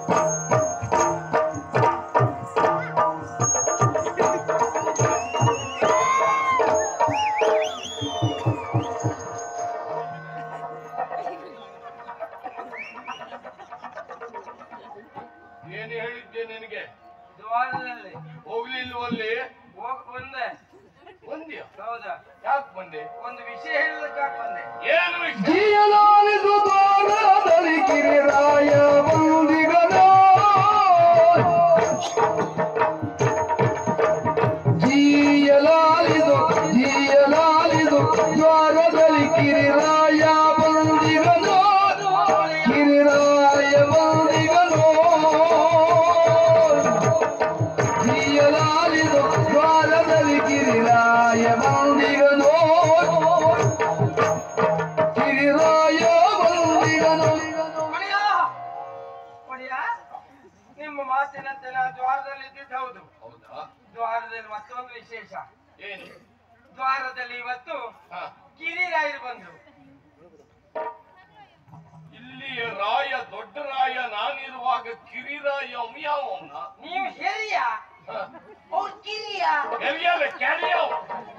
ಏನು ಹೇಳಿದ್ದೆ ನಿನಗೆ ದ್ವಾರದಲ್ಲಿ ಹೋಗ್ಲಿಲ್ವಲ್ಲಿ ಹೋಗ್ ಬಂದೆ ಬಂದ್ಯ ಹೌದಾ ಯಾಕೆ ಬಂದೆ ಒಂದು ವಿಷಯ ಹೇಳಲಿಕ್ಕೆ ಬಂದೆ ಏನು ವಿಷಯ ಜೀಯಲಾಲಿದು ದ್ವಾರದಲ್ಲಿ ಕಿರಿರಾಯ ಬಂದಿಗನ ಜೀಯಲಾಲಿದು ಜೀಯಲಾಲಿದು ದ್ವಾರದಲ್ಲಿ ಕಿರಿರಾಯ ಬಂದಿಗನು ಕಿರಿರಾಯ ಬಂದಿಗನು ಜೀಯಲಾಲಿದು ದ್ವಾರದಲ್ಲಿ ಕಿರಿರಾಯ ಬಂದಿಗನು ಕಿರಿರಾಯ ಬಂದಿಗನು ಒಡೆಯ ಒಡೆಯ ನಿಮ್ಮ ಮಾತಿನಂತೆ ನಾ ದ್ವಾರದಲ್ಲಿ ಇದ್ದಿದ್ದು ಹೌದು ಹೌದಾ ದ್ವಾರದಲ್ಲಿ ಮತ್ತೊಂದು ವಿಶೇಷ ಏನು ದ್ವಾರದಲ್ಲಿ ಇವತ್ತು ಹ. ಕಿರಿರಾಯರು ಬಂದ್ರು ಇಲ್ಲಿ ರಾಯ ದೊಡ್ಡ ರಾಯ ನಾನಿರುವಾಗ ಕಿರಿರಾಯ ಯಾವನ ನೀವು ಹಿರಿಯ ಅವ್ರು ಕಿರಿಯ ಎಲ್ಲಿಯಾರ ಕ್ಯಾರಿಯವ್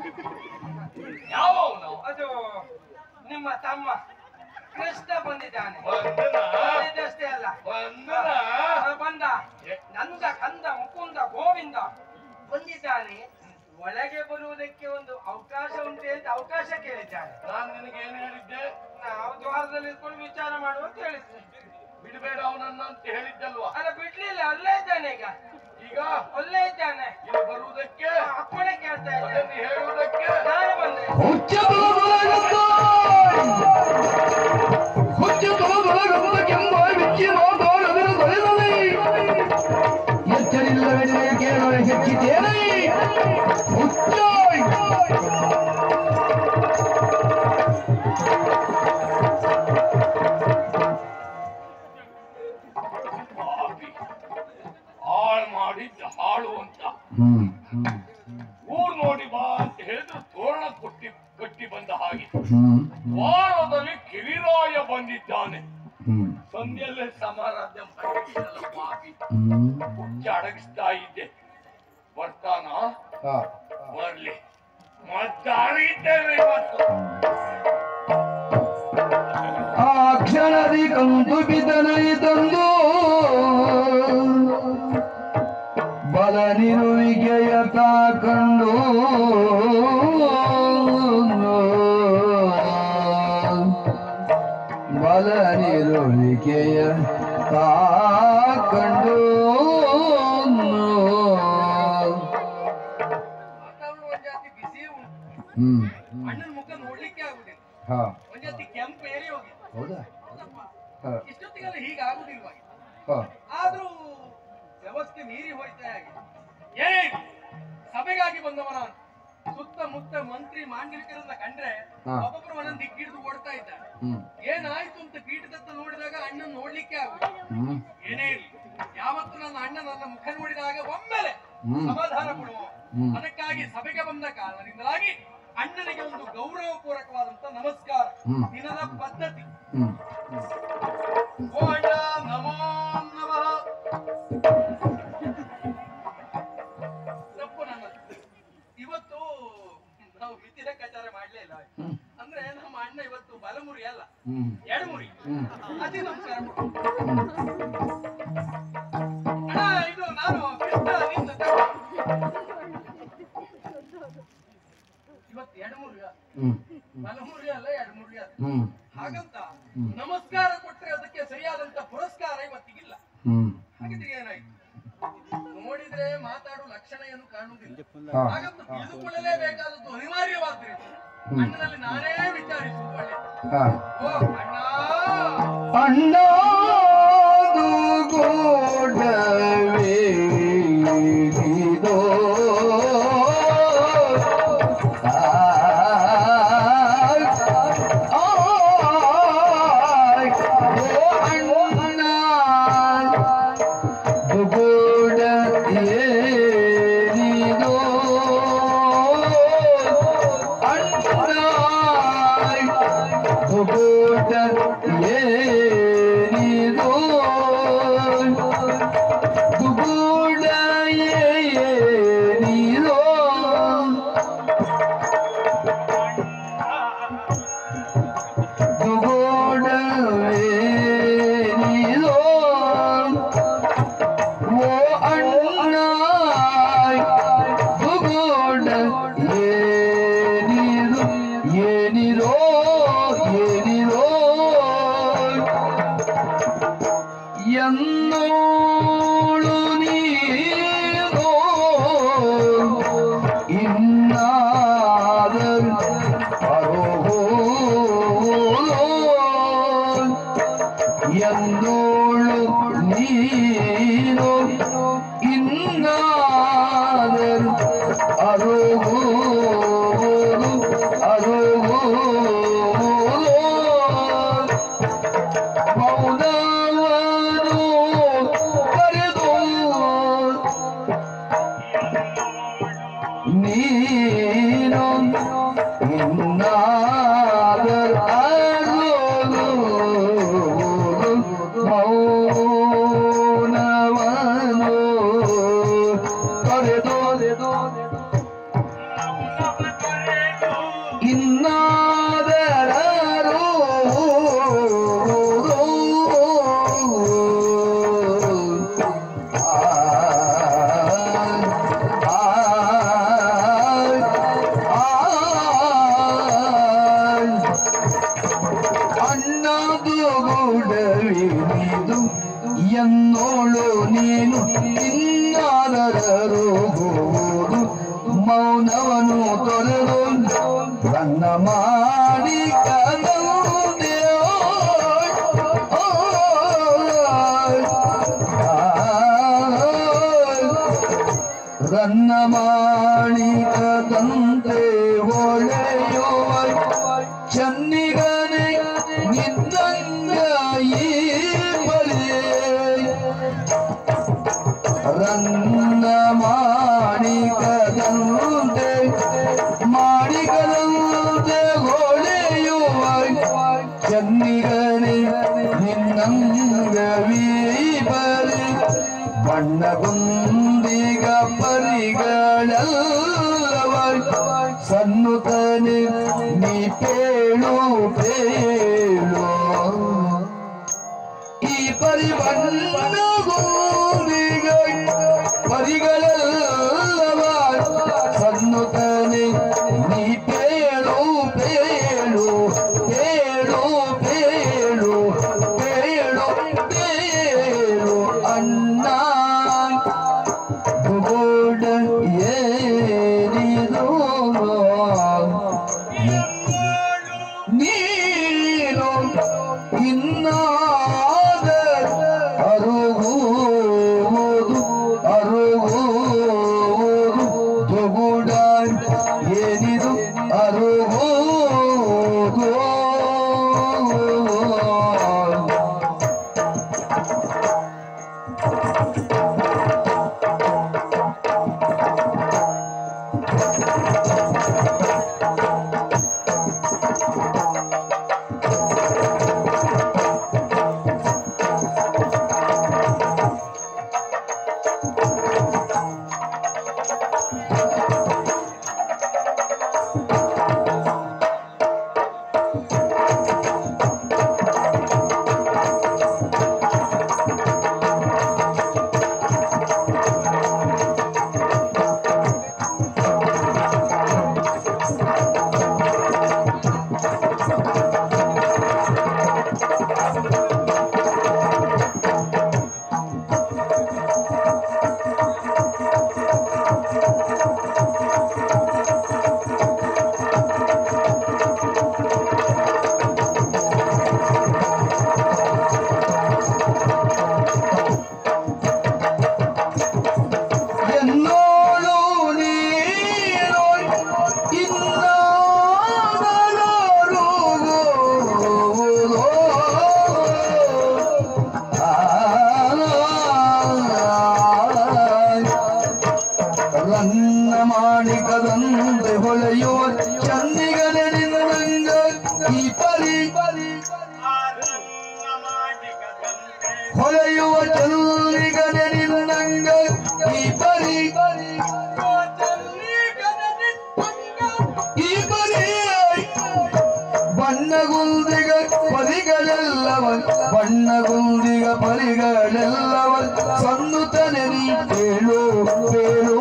ಯಾವನು ಅದು ನಿಮ್ಮ ತಮ್ಮ ಕೃಷ್ಣ ಬಂದಿದ್ದಾನೆ ಬಂದನ ಬಂದಿದ್ದಷ್ಟೇ ಅಲ್ಲ ಬಂದನ ಆ, ಬಂದ ನಂದ ಕಂದ ಮುಕುಂದ ಗೋವಿಂದ ಬಂದಿದ್ದಾನೆ ಒಳಗೆ ಬರುವುದಕ್ಕೆ ಒಂದು ಅವಕಾಶ ಉಂಟೆ ಅಂತ ಅವಕಾಶ ಕೇಳಿದ್ದಾನೆ ನಾನ್ ನಿನಗೆ ಏನ್ ಹೇಳಿದ್ದೆ ನಾವು ದ್ವಾರದಲ್ಲಿ ಇಟ್ಕೊಂಡು ವಿಚಾರ ಮಾಡುವ ಅಂತ ಹೇಳಿದ್ವಿ ಬಿಡಬೇಡ ಅವನನ್ನ ಅಂತ ಹೇಳಿದ್ದಲ್ವಾ ಅಲ್ಲ ಬಿಡ್ಲಿಲ್ಲ ಅಲ್ಲೇ ಇದ್ದಾನೆ ಈಗ ಈಗ ಅಲ್ಲೇ ಇದ್ದಾನೆ ಇಲ್ಲಿ ಬರುವುದಕ್ಕೆ ಅಪ್ಪಣೆ ಕೇಳ್ತಾ ಇದ್ದಾನೆ ಅದನ್ನು ಹೇಳುವುದಕ್ಕೆ ನಾನು ಬಂದೆ ಹುಚ್ಚ ತೊಲಗೊಳಗಂತ ಹುಚ್ಚ ತೊಲಗೊಳಗಂತ ಕೆಂಬ ಬಿಚ್ಚಿ ಮಾತಾಡದರ ತೊಳೆದವೇ ಎಚ್ಚರಿಲ್ಲವೆಂದೇ ಕೇಳುವ ಹೆಚ್ಚಿದ್ದೇನೆ ಹುಚ್ಚ ಪಾಪಿ ಹಾಳು ಮಾಡಿದ್ದ ಹಾಳು ಅಂತ ಹ್ಮ್ ಹ್ಮ್ ಊರ್ ನೋಡಿ ಬಾ ಅಂತ ಹೇಳಿದ್ರು ತೋರಣ ಕೊಟ್ಟಿ ಕಟ್ಟಿ ಬಂದ ಹಾಗೆ ಹ್ಮ್ ವಾರದಲ್ಲಿ ಕಿರಿರಾಯ ಬಂದಿದ್ದಾನೆ ಹ್ಮ್ ಸಂಧ್ಯಲ್ಲೇ ಸಮಾರಾಧ್ಯ ಮಾಡಿದ್ದಲ್ಲ ಪಾಪಿ ಹ್ಮ್ ಹುಚ್ಚ ಅಡಗಿಸ್ತಾ ಇದ್ದೆ ಬರ್ತಾನ ಹಾ ಬರ್ಲಿ ಮದ್ದಾರಿದ್ದೇವೆ ಇವತ್ತು ಆ ಕ್ಷಣದಿ ಕಂದು ಬಿದ್ದನೈ ತಂದು ಬಲ ನಿರುವಿಕೆಯ ತಾ ಕಂಡು ಬಲ ನಿರುವಿಕೆಯ ತಾ ಕಂಡು ವಾತಾವರಣ ಒಂದ್ ಜಾತಿ ಬಿಸಿ ಉಂಟು ಹ್ಮ್ ಅಣ್ಣನ ಮುಖ ನೋಡ್ಲಿಕ್ಕೆ ಆಗುದಿಲ್ಲ ಹಾ ಒಂದ್ ಜಾತಿ ಕೆಂಪು ಏರಿ ಹೋಗಿದೆ ಹೌದಾ ಹೌದಪ್ಪ. ಹಾ ಇಷ್ಟೊತ್ತಿಗೆಲ್ಲ ಹೀಗೆ ಆಗುದಿಲ್ವಾ ಹಾ ಆದ್ರೂ ವ್ಯವಸ್ಥೆ ಮೀರಿ ಹೋಯ್ತಾ ಹಾಗೆ ಏ ಸಭೆಗಾಗಿ ಬಂದವ ನಾನು ಸುತ್ತಮುತ್ತ ಮಂತ್ರಿ ಮಾಂಡಲಿಕರನ್ನ ಕಂಡ್ರೆ ಹಾ. ಒಬ್ಬೊಬ್ರು ಒಂದೊಂದು ದಿಕ್ಕಿಡಿದು ಓಡ್ತಾ ಇದ್ದಾರೆ ಹ್ಮ್ ಏನಾಯ್ತು ಅಂತ ಪೀಠದತ್ತ ನೋಡಿದಾಗ ಅಣ್ಣನ್ ನೋಡ್ಲಿಕ್ಕೆ ಆಗುದಿಲ್ಲ ಹ್ಮ್ ಏನೇ ಇರ್ಲಿ ಯಾವತ್ತು ನನ್ನ ಅಣ್ಣ ನನ್ನ ಮುಖ ನೋಡಿದಾಗ ಒಮ್ಮೆಲೆ ಹ್ಮ್. ಸಮಾಧಾನ ಕೊಡುವ ಹ್ಮ್. ಅದಕ್ಕಾಗಿ ಸಭೆಗೆ ಬಂದ ಕಾರಣದಿಂದಾಗಿ ಅಣ್ಣನಿಗೆ ಒಂದು ಗೌರವ ಪೂರ್ವಕವಾದಂತ ನಮಸ್ಕಾರ ಹ್ಮ್. ದಿನದ ಪದ್ಧತಿ ಹ್ಮ್ ಓ ಅಣ್ಣ ನಮೋ ನಮಃ ತಪ್ಪು ನನ್ನದು ಇವತ್ತು ನಾವು ಮಿತಿ ಲೆಕ್ಕಾಚಾರ ಮಾಡ್ಲೇ ಇಲ್ಲ ಹ್ಮ್. ಅಂದ್ರೆ ನಮ್ಮ ಅಣ್ಣ ಇವತ್ತು ಬಲಮುರಿ ಅಲ್ಲ ಹ್ಮ್ ಎಡಮುರಿ ಹ್ಮ್ ಅತಿ ನಮಸ್ಕಾರ ಕೊಡು. ಅಣ್ಣ ಇದು ನಾನು ಕೃಷ್ಣ ನಿಂದು ತಗೋ. ಇವತ್ತು ಎಡಮುರಿ ಹ್ಮ್ ಬಲಮುರಿ ಅಲ್ಲ ಎಡಮುರಿ ಅಲ್ಲ ಹ್ಮ್ ಹಾಗಂತ ಹ್ಮ್. ನಮಸ್ಕಾರ ಕೊಟ್ರೆ ಅದಕ್ಕೆ ಸರಿಯಾದಂತ ಪುರಸ್ಕಾರ ಇವತ್ತಿಗಿಲ್ಲ ಹ್ಮ್ ಹಾಗಿದ್ರೆ ಏನಾಯ್ತು ನೋಡಿದ್ರೆ ಮಾತಾಡುವ ಲಕ್ಷಣ ಏನು ಕಾಣುವುದಿಲ್ಲ ಹಾ ಹಾಗಂತ ತಿಳಿದುಕೊಳ್ಳಲೇಬೇಕಾದದ್ದು ಅನಿವಾರ್ಯವಾದ್ರಿಂದ ಅಣ್ಣನಲ್ಲಿ ನಾನೇ ವಿಚಾರಿಸುವುದು ಒಳ್ಳೆಯದು ಹಾ ಓ ಅಣ್ಣ ಅಣ್ಣಾದು ಗೋಡವೇ ಇದೋ. ಆಯ್, ಆಯ್, ಓ ಅಣ್ಣ, ದುಗುಡ ಏರಿದೋ. ಅಣ್ಣ, ದುಗುಡ ಏರಿದೋ. ದುಗುಡ ಏನಿರೋ ದುಗುಡ ಏನಿರೋ ಓ ಅಣ್ಣ ದುಗುಡ ಏನಿರೋ ಏನಿರೋ ಏನಿರೋ എന്നോളു നീനോ ഇന്നാദർ എന്നോളു നീനോ ഇന്നാദർ അറുകൂ അറുകൂ ಮೌನವನು ಕರೆದು ನೀನು ಇನ್ನಾದರ ಮೌನವನು ಕರೆದು ಇನ್ನಾದರರು ಅಣ್ಣದು ಗೂಡವಿನಿದು ಎನ್ನೋಳು ನೀನು ಇನ್ನಾದರರು ಹೋಗುವುದು ಮೌನವನು ತೊರೆದು ನನ್ನ ಮಾಡಿ ಕನೌದೆ ರನ್ನ ಮಾಣಿಕದಂತೆ ಹೊಳೆಯುವ ಚನ್ನಿಗನೆ ನಿನ್ನಂಗ ಈ ಬಳಿ ರನ್ನ ಮಾಣಿಕದಂತೆ ಮಾಣಿಕದಂತೆ ಹೊಳೆಯುವ ಚನ್ನಿಗನೆ ನಿನ್ನಂಗ ಬಲಿ ಬಣ್ಣಗುಂದಿಗ ಪರಿಗಳೆಲ್ಲವ ಸನ್ನುತನೆ ನೀ ಪೇಳು ಪೇಳು ಈ ಪರಿಬಣ್ಣಗುಂದಿಗ ಪರಿಗಳೆಲ್ಲವ ಸನ್ನುತನೆ ನೀ ಪೇಳು ಪೇಳು ಪೇಳು ಪೇಳು ಪೇಳು ಪೇಳು ಅಣ್ಣ ಗೋಡ ಏನಿದು ನೀನು ಇನ್ನಾದ ಅರುಗುವುದು ಅರುಗುವುದು ತೊಗುಡ ಏನಿದು ಅರುಗುವುದು ಪರಿಗಳೆಲ್ಲವ ಸನ್ನುತನೆ ನೀ ಕೇಳು ಕೇಳು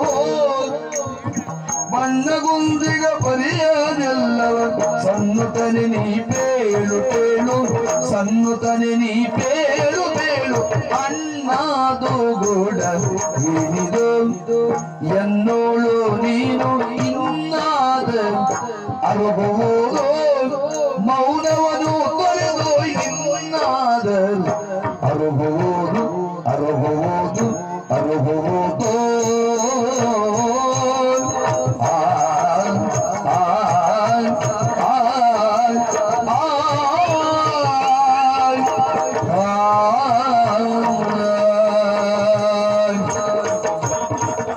ಬಣ್ಣಗುಂದಿಗ ಪರಿಯನೆಲ್ಲವ ಸನ್ನುತನೆ ನೀ ಬೇಳು ಬೇಳು ಸನ್ನುತನೆ ನೀ ಬೇಳು ಬೇಳು ಅಣ್ಣಾದು ಗೂಡ ಏನಿದು ಎನ್ನೋಳು ನೀನು ಇನ್ನಾದ ಅರುಗುವುದು ಮೌನವನು ತೊರೆದು ಇನ್ನಾದ ಅರುಗುವುದು ಅರುಗುವುದು ಅರುಗುವುದು ಆ ಆ ಆ ಆ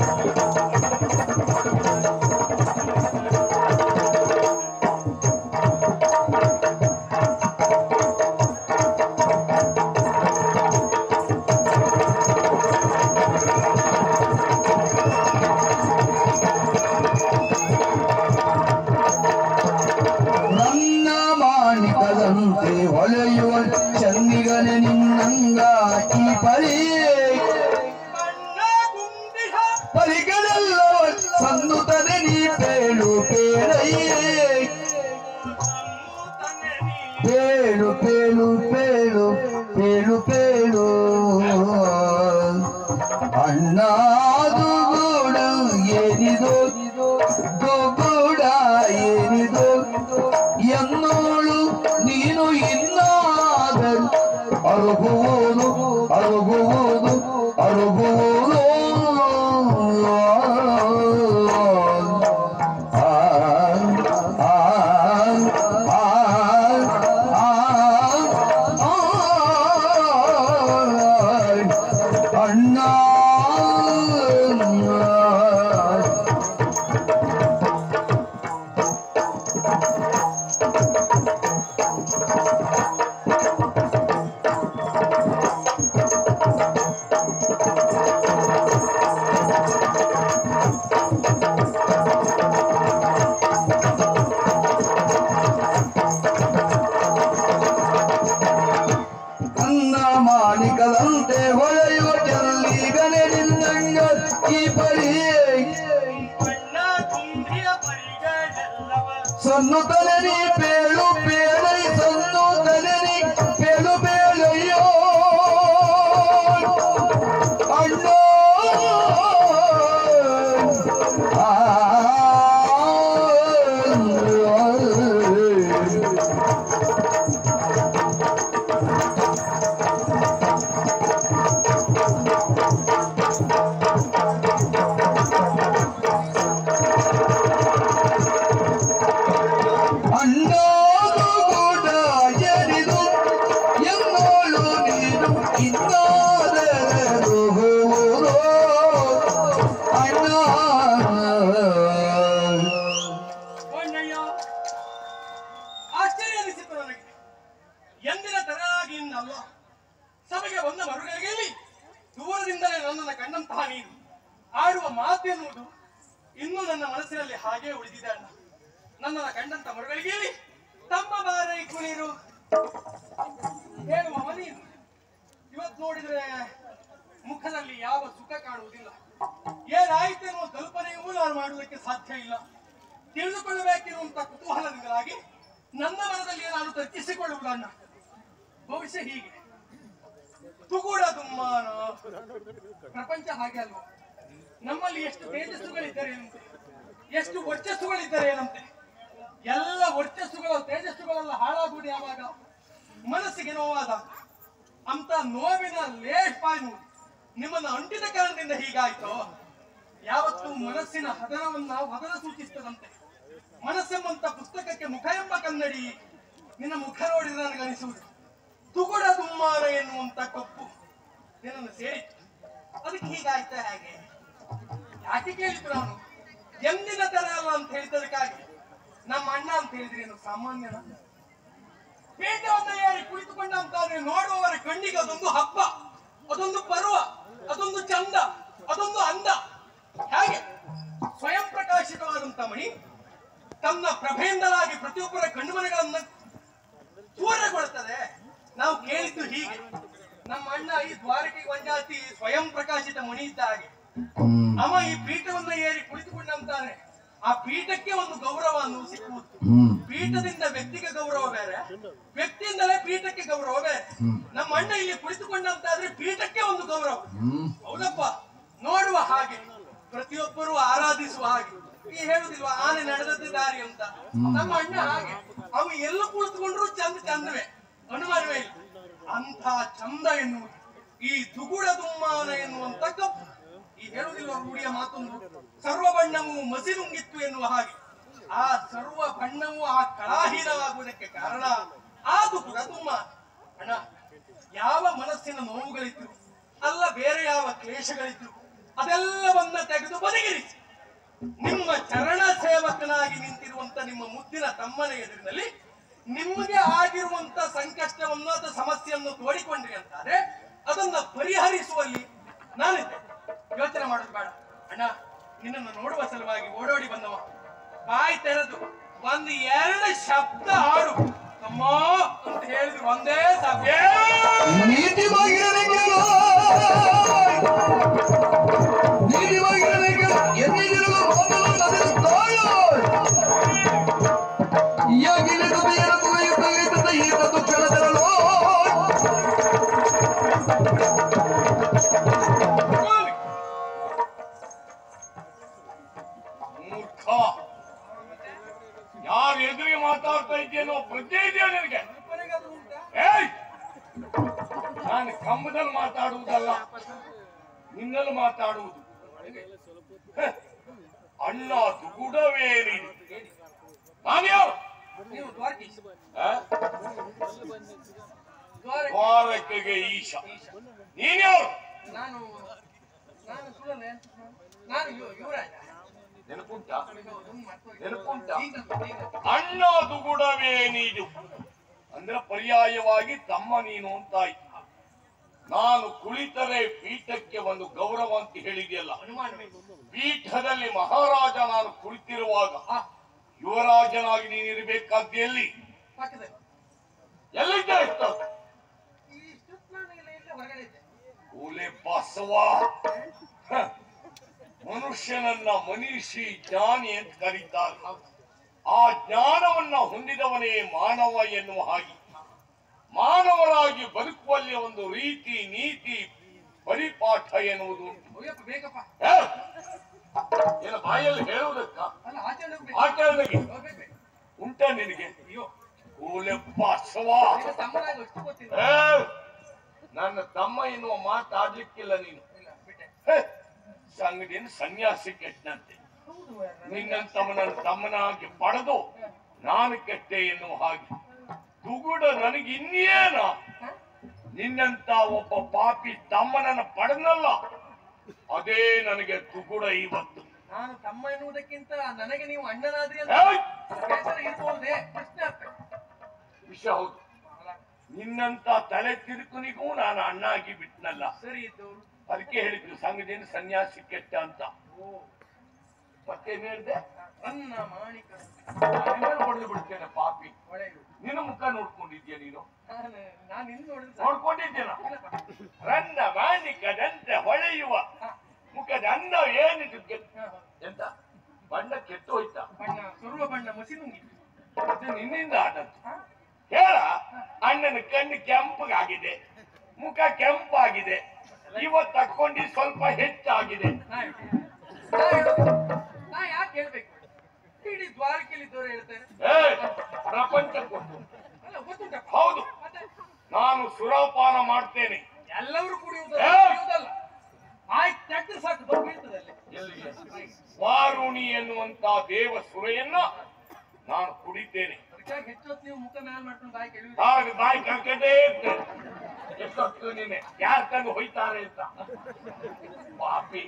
ನನ್ನ ಮಾಣಿಕದಂತೆ ಹೊಳೆಯುವ ಚಂದಿಗನೆ ನಿನ್ನಂಗ ಈ ಪರಿ ಬಣ್ಣ ಗುಂಡಿಹ ಪರಿಗಳೆಲ್ಲ ಸನ್ನುತನೆ ನೀ ಪೇಳು ಪೇಳಯ್ಯೇ ತನ್ನೆ ನೀ ಪೇಳು ಪೇಳು ಪೇಳು ಪೇಳು ಪೇಳು ಅಣ್ಣಾದು ಗೂಡ ಏನಿದು ಗೂಡ ಏನಿದು ಎನ್ನೋಳು ನೀನು ಇನ್ನಾದರೂ ಅರುಗುವುದು ಅರುಗುವುದು ಅರುಗುವುದು ಆ ಆ ಆ ಅಣ್ಣ ನನ್ನ ಮಾಣಿಕದಂತೆ ಹೊಳೆಯುವ ಚೆಲ್ಲಿಗನೆ ನಿನ್ನಂಗ ಈ ಪರಿ ಬಣ್ಣ ಗುಂಡಿಯ ಪರಿಗಳೆಲ್ಲವ ಸೊನ್ನು ತಲೆನಿ ಪೇಳು ಪೇಳೈ ಸೊನ್ನು ತಲೆನಿ ಪೇಳು ಪೇಳಯ್ಯೋ ಅಣ್ಣ ಆ ಅಣ್ಣೋದು ಕೂಡ ಎರಿದು ಎನ್ನೋಳು ನೀನು ಇನ್ನಾದರೂ ಹೋಗುವುದು ಅಣ್ಣ ಅಣ್ಣಯ್ಯ ಆಶ್ಚರ್ಯ ಅನಿಸಿತು ನನಗೆ ಎಂದಿನ ತರನಾಗಿ ಇನ್ನಲ್ಲ ಸಭೆಗೆ ಬಂದ ಮರುಗಳಿಗೆಯಲ್ಲಿ ದೂರದಿಂದಲೇ ನನ್ನನ್ನು ಕಂಡಂತಹ ನೀನು ಆಡುವ ಮಾತೆನ್ನುವುದು ಇನ್ನೂ ನನ್ನ ಮನಸ್ಸಿನಲ್ಲಿ ಹಾಗೆ ಉಳಿದಿದೆ ಅಣ್ಣ ನನ್ನನ್ನು ಕಂಡಂತ ಮರುಗಳಿಗೆಯಲ್ಲಿ ತಮ್ಮ ಬಾರೈ ಕುಣಿರು ಹೇಳುವ ನೀನು ಇವತ್ತು ನೋಡಿದ್ರೆ ಮುಖದಲ್ಲಿ ಯಾವ ಸುಖ ಕಾಣುವುದಿಲ್ಲ ಏನಾಯ್ತು ಎನ್ನುವ ಕಲ್ಪನೆಯೂ ನಾನು ಮಾಡುವುದಕ್ಕೆ ಸಾಧ್ಯ ಇಲ್ಲ ತಿಳಿದುಕೊಳ್ಳಬೇಕೆನ್ನುವಂತ ಕುತೂಹಲದಿಂದಾಗಿ ನನ್ನ ಮನದಲ್ಲಿ ನಾನು ತರ್ಕಿಸಿಕೊಳ್ಳುವುದನ್ನ ಬಹುಶಃ ಹೀಗೆ ತುಗುಡ ದುಮ್ಮಾನ ಪ್ರಪಂಚ ಹಾಗೆ ಅಲ್ವಾ ನಮ್ಮಲ್ಲಿ ಎಷ್ಟು ತೇಜಸ್ಸುಗಳಿದ್ದರೆ ಏನಂತೆ ಎಷ್ಟು ವರ್ಚಸ್ಸುಗಳಿದ್ದರೆ ಏನಂತೆ ಎಲ್ಲ ವರ್ಚಸ್ಸುಗಳು ತೇಜಸ್ಸುಗಳೆಲ್ಲ ಹಾಳಾಗುವುದು ಯಾವಾಗ ಮನಸ್ಸಿಗೆ ನೋವಾದಾಗ ಅಂತ ನೋವಿನ ಲೇಟ್ ಪಾಯ್ನು ನಿಮ್ಮನ್ನ ಅಂಟಿದ ಕಾರಣದಿಂದ ಹೀಗಾಯ್ತು ಯಾವತ್ತು ಮನಸ್ಸಿನ ಹದನವನ್ನ ಹದನ ಸೂಚಿಸ್ತದಂತೆ ಮನಸ್ಸೆಂಬಂತ ಪುಸ್ತಕಕ್ಕೆ ಮುಖ ಎಂಬ ಕನ್ನಡಿ ನಿನ್ನ ಮುಖ ನೋಡಿದ್ರೆ ನನಗನಿಸುವುದು ತುಗುಡ ದುಮ್ಮಾನ ಎನ್ನುವಂತ ಕಪ್ಪು ನಿನ್ನನ್ನು ಸೇರಿತ್ತು ಅದಕ್ಕೆ ಹೀಗಾಯ್ತ ಹೇಗೆ ಯಾಕೆ ಕೇಳಿದ್ರು ನಾನು ಎಂದಿನ ತರ ಅಲ್ಲ ಅಂತ ಹೇಳಿದ್ದಕ್ಕಾಗಿ ನಮ್ಮ ಅಣ್ಣ ಅಂತ ಹೇಳಿದ್ರೆ ಏನು ಸಾಮಾನ್ಯನ ಪೇಟವನ್ನ ಯಾರಿ ಕುಳಿತುಕೊಂಡ ಅಂತಾದ್ರೆ ನೋಡುವವರ ಕಣ್ಣಿಗೆ ಅದೊಂದು ಹಬ್ಬ ಅದೊಂದು ಪರ್ವ ಅದೊಂದು ಚಂದ ಅದೊಂದು ಅಂದ ಹೇಗೆ ಸ್ವಯಂ ಪ್ರಕಾಶಿತವಾದಂತ ಮಣಿ ತನ್ನ ಪ್ರಭೆಯಿಂದಲಾಗಿ ಪ್ರತಿಯೊಬ್ಬರ ಕಣ್ಣುಮನೆಗಳನ್ನ ದೂರಗೊಳ್ಳುತ್ತದೆ ನಾವು ಕೇಳಿದ್ದು ಹೀಗೆ ನಮ್ಮ ಅಣ್ಣ ಈ ದ್ವಾರಕೆಗೆ ಒಂಜಾತಿ ಸ್ವಯಂ ಪ್ರಕಾಶಿತ ಮಣಿ ಇದ್ದ ಹಾಗೆ ಹ್ಮ್ ಅವ ಈ ಪೀಠವನ್ನ ಏರಿ ಕುಳಿತುಕೊಂಡಂತಾನೆ ಆ ಪೀಠಕ್ಕೆ ಒಂದು ಗೌರವ ಅನ್ನುವುದು ಸಿಕ್ಕುವುದು ಹ್ಮ್ ಪೀಠದಿಂದ ವ್ಯಕ್ತಿಗೆ ಗೌರವ ಬೇರೆ ವ್ಯಕ್ತಿಯಿಂದಲೇ ಪೀಠಕ್ಕೆ ಗೌರವ ಬೇರೆ ಹ್ಮ್. ನಮ್ಮ ಅಣ್ಣ ಇಲ್ಲಿ ಕುಳಿತುಕೊಂಡಂತಾದ್ರೆ ಪೀಠಕ್ಕೆ ಒಂದು ಗೌರವ ಹ್ಮ್ ಹೌದಪ್ಪ ನೋಡುವ ಹಾಗೆ ಪ್ರತಿಯೊಬ್ಬರು ಆರಾಧಿಸುವ ಹಾಗೆ ಈ ಹೇಳುದಿಲ್ವಾ ಆನೆ ನಡೆದದ್ದು ದಾರಿ ಅಂತ ನಮ್ಮ ಅಣ್ಣ ಹಾಗೆ ಅವ ಎಲ್ಲ ಕುಳಿತುಕೊಂಡ್ರು ಚಂದ ಚಂದವೇ ಅನುಮಾನವೇ ಇಲ್ಲ ಅಂಥ ಚಂದ ಎನ್ನುವುದು ಈ ದುಗುಡ ದುಮ್ಮಾನ ಎನ್ನುವಂತ ಕಪ್ಪು ಈ ಹೇಳುದಿಲ್ವ ರೂಢಿಯ ಮಾತೊಂದು ಸರ್ವ ಬಣ್ಣವು ಮಸಿರುಂಗಿತ್ತು ಎನ್ನುವ ಹಾಗೆ ಆ ಸರ್ವ ಬಣ್ಣವು ಆ ಕಳಾಹೀನವಾಗುವುದಕ್ಕೆ ಕಾರಣ ಆ ದುಗುಡ ದುಮ್ಮಾನ ಅಣ್ಣ ಯಾವ ಮನಸ್ಸಿನ ನೋವುಗಳಿದ್ರು ಅಲ್ಲ ಬೇರೆ ಯಾವ ಕ್ಲೇಶಗಳಿದ್ರು ಅದೆಲ್ಲವನ್ನ ತೆಗೆದು ಬದಿಗಿರಿಸಿ ನಿಮ್ಮ ಚರಣ ಸೇವಕನಾಗಿ ನಿಂತಿರುವಂತ ನಿಮ್ಮ ಮುದ್ದಿನ ತಮ್ಮನ ಎದುರಿನಲ್ಲಿ ನಿಮಗೆ ಆಗಿರುವಂತ ಸಂಕಷ್ಟವನ್ನು ಅಥವಾ ಸಮಸ್ಯೆಯನ್ನು ತೋಡಿಕೊಂಡ್ರಿ ಅಂತಾದ್ರೆ ಅದನ್ನ ಪರಿಹರಿಸುವಲ್ಲಿ ನಾನಿದ್ದೆ ಯೋಚನೆ ಮಾಡೋದು ಬೇಡ ಅಣ್ಣ ನಿನ್ನನ್ನು ನೋಡುವ ಸಲುವಾಗಿ ಓಡೋಡಿ ಬಂದವ ಬಾಯಿ ತೆರೆದು ಒಂದು ಎರಡು ಶಬ್ದ ಆಡು ಅಮ್ಮ ಅಂತ ಹೇಳಿದ್ರು ಒಂದೇ ಸಾಕು ನೀತಿವಾಗಿರಬೇಕಲ್ಲ ನೀತಿವಾಗಿರಬೇಕಲ್ಲ ಎನ್ನಿದಿರುವ ಮಾತನ್ನು ನಡೆಸುತ್ತಾಳೆ ಯಾಗಿನ ಕಥೆಯನ್ನು ತುಳಿಯುತ್ತಲಿದ್ದ ಈ ತತ್ತು ಕ್ಷಣದಲ್ಲೋ ಮೂರ್ಖ ಯಾರು ಎದುರಿಗೆ ಮಾತಾಡ್ತಾ ಇದ್ದೇನೋ ಪ್ರಜ್ಞೆ ಇದೆಯಾ ನಿನಗೆ ಕೊನೆಗಾದ್ರೂ ಉಂಟಾ? ಏಯ್ ನಾನು ಕಂಬದಲ್ಲಿ ಮಾತಾಡುವುದಲ್ಲ ನಿನ್ನಲ್ಲಿ ಮಾತಾಡುವುದು ಹ, ಅಣ್ಣ ದುಗುಡವೇ ನೀನು ನಾನು ಯಾರು ನೀವು ದ್ವಾರಕೀಶ್ ಆ? ದ್ವಾರ ದ್ವಾರಕೆಗೆ ಈಶ ನೀನ್ ಯಾರು ನಾನು ನಾನು ಸುಳ್ಳನೆ ನಾನು ಯು- ಯುವರಾಜ ನೆನಪುಂಟ ಹೌದು, ಮರ್ತೋಗಿದೆ. ನೆನಪುಂಟ ಈಗ ಈಗ ಅಣ್ಣ ದುಗುಡವೇ ನೀನು ಅಂದ್ರೆ ಪರ್ಯಾಯವಾಗಿ ತಮ್ಮ ನೀನು ಅಂತಾಯ್ತು ನಾನು ಕುಳಿತರೆ ಪೀಠಕ್ಕೆ ಒಂದು ಗೌರವ ಅಂತ ಹೇಳಿದೆಯಲ್ಲ ಅನುಮಾನವೇ ಪೀಠದಲ್ಲಿ ಮಹಾರಾಜ ನಾನು ಕುಳಿತಿರುವಾಗ ಆ ಯುವರಾಜನಾಗಿ ನೀನಿರಬೇಕಾದ್ದು ಎಲ್ಲಿ ಪಕ್ಕದಲ್ಲಿ ಎಲ್ಲಿದ್ದೆ ಇಷ್ಟು ಈ ಇಷ್ಟೊತ್ತು ನಾನು ಇಲ್ಲ ಇಲ್ಲೇ ಹೊರಗಡೆ ಇದ್ದೆ ಓಲೆ ಬಸವ ಹ. ಮನುಷ್ಯನನ್ನ ಮನೀಷಿ ಜ್ಞಾನಿ ಅಂತ ಕರೀತಾರೆ ಆ ಜ್ಞಾನವನ್ನ ಹೊಂದಿದವನೇ ಮಾನವ ಎನ್ನುವ ಹಾಗೆ ಮಾನವರಾಗಿ ಬದುಕುವಲ್ಲಿ ಒಂದು ರೀತಿ ನೀತಿ ಪರಿಪಾಠ ಎನ್ನುವುದು ಉಂಟು. ಹೋಯಪ್ಪ ಬೇಕಪ್ಪ ಏ? ಏನು ಬಾಯಲ್ಲಿ ಹೇಳುವುದಕ್ಕ ಅಲ್ಲ ಆಚರಣೆ ಹೋಗ್ಬೇಕು ಆಚರಣೆಗೆ ಹೋಗ್ಬೇಕು ಉಂಟ ನಿನಗೆ ಅಯ್ಯೋ ಓಲೆ ಬಸವ ಈಗ ತಮ್ಮನಾಗಿ ಅಷ್ಟು ಗೊತ್ತಿಲ್ಲ ಏ? ನನ್ನ ತಮ್ಮ ಎನ್ನುವ ಮಾತಾಡ್ಲಿಕ್ಕಿಲ್ಲ ನೀನು ಇಲ್ಲ ಬಿಟ್ಟೆ ಹೇ, ಸಂಗಡಿನ ಸನ್ಯಾಸಿ ಕೆಟ್ಟಂತೆ ಹೌದು ಮಾರ್ರೆ. ನಿನ್ನಂತವನನ್ನು ತಮ್ಮನಾಗಿ ಪಡೆದು ನಾನು ಕೆಟ್ಟೆ ಎನ್ನುವ ಹಾಗೆ ದುಗುಡ ನನಗೆ ಇನ್ನೇನ ಹ? ನಿನ್ನಂತ ಒಬ್ಬ ಪಾಪಿ ತಮ್ಮನನ್ನ ಪಡೆದಲ್ಲ ಅದೇ ನನಗೆ ದುಗುಡ ಇವತ್ತು ನಾನು ತಮ್ಮ ಎನ್ನುವುದಕ್ಕಿಂತ ನನಗೆ ನೀವು ಅಣ್ಣನಾದ್ರಿ ಅಂತ ಏಯ್! ಬೇಸರ ಇರ್ಬಹುದೇ ಪ್ರಶ್ನೆ ಆಗ್ತದೆ ವಿಷಯ ಹೌದು ಅಲ್ಲ ನಿನ್ನಂತ ತಲೆ ತಿರುಕುನಿಗೂ ನಾನು ಅಣ್ಣ ಆಗಿ ಬಿಟ್ನಲ್ಲ ಸರಿ ಇದ್ದವರು ಅದಕ್ಕೆ ಹೇಳಿದ್ರು ಸಂಘದಿಂದ ಸನ್ಯಾಸಿ ಕೆಟ್ಟ ಅಂತ ಓ ಮತ್ತೇನ್ ಹೇಳಿದೆ ನನ್ನ ಮಾಣಿಕ ನಿನ್ನನ್ನು ಹೊಡೆದು ಬಿಡ್ತೇನೆ ಪಾಪಿ ಒಳ್ಳೆಯದು ನಿನ್ನ ಮುಖ ನೋಡ್ಕೊಂಡಿದ್ಯಾ ನೀನು ನಾನು ನಾನು ಇನ್ನು ನೋಡಿದ್ರೆ ಸಾಕು. ನೋಡ್ಕೊಂಡಿದ್ದೇನ ಇಲ್ಲಪ್ಪ. ರನ್ನ ಮಾಣಿಕದಂತೆ ಹೊಳೆಯುವ ಹ, ಮುಖದ ಅನ್ನ ಏನಿದು ಗೆ- ಹ, ಹ. ಎಂತ ಬಣ್ಣ ಕೆಟ್ಟು ಹೋಯ್ತಾ ಬಣ್ಣ ಸರ್ವ ಬಣ್ಣ ಮಸಿನುಂಗಿ ಅದು ನಿನ್ನಿಂದ ಆದದ್ದು ಹ? ಹೇಳ ಅಣ್ಣನ ಕಣ್ಣು ಕೆಂಪಗಾಗಿದೆ ಮುಖ ಕೆಂಪಾಗಿದೆ ಇವತ್ತು ತಕ್ಕೊಂಡು ಸ್ವಲ್ಪ ಹೆಚ್ಚಾಗಿದೆ ನಾ ಹೇಳ್ತೀನಿ. ನಾ ಹೇಳೋದು. ನಾ ಯಾಕೆ ಹೇಳ್ಬೇಕು ಇಡೀ ದ್ವಾರಕೆಯಲ್ಲಿ ಇದ್ದವರು ಹೇಳ್ತಾರೆ ಏ ಪ್ರಪಂಚ ಕೊಟ್ಟು ಅಲ್ಲ ಗೊತ್ತುಂಟಪ್ಪ ಹೌದು ಮತ್ತೆ ನಾನು ಸುರಾಪಾನ ಮಾಡ್ತೇನೆ ಎಲ್ಲರೂ ಕುಡಿಯುವುದು ಏ! ಕುಡಿಯುವುದಲ್ಲ ಆಯ್ತು ತೆಗೆದು ಸಾಕು ಬಂದು ಬೀಳ್ತದೆ ಅಲ್ಲಿ ಎಲ್ಲಿಗೆ ವಾರುಣಿ ಎನ್ನುವಂತ ದೇವ ಸುರೆಯನ್ನ ನಾನು ಕುಡಿತೇನೆ ಅದಕ್ಕಾಗಿ ಹೆಚ್ಚೊತ್ತು ನೀವು ಮುಖ ಮ್ಯಾಲ್ ಮಾಡ್ಕೊಂಡು ಬಾಯಿ ಕೆಳಗೆ ಹಾಗೆ ಬಾಯಿ ಕರ್ಕದೇ ಇರ್ತೇನೆ ಎಷ್ಟೊತ್ತು ನೀನೆ ಯಾರು ತಂದು ಹೊಯ್ತಾರೆ ಅಂತ ಪಾಪಿ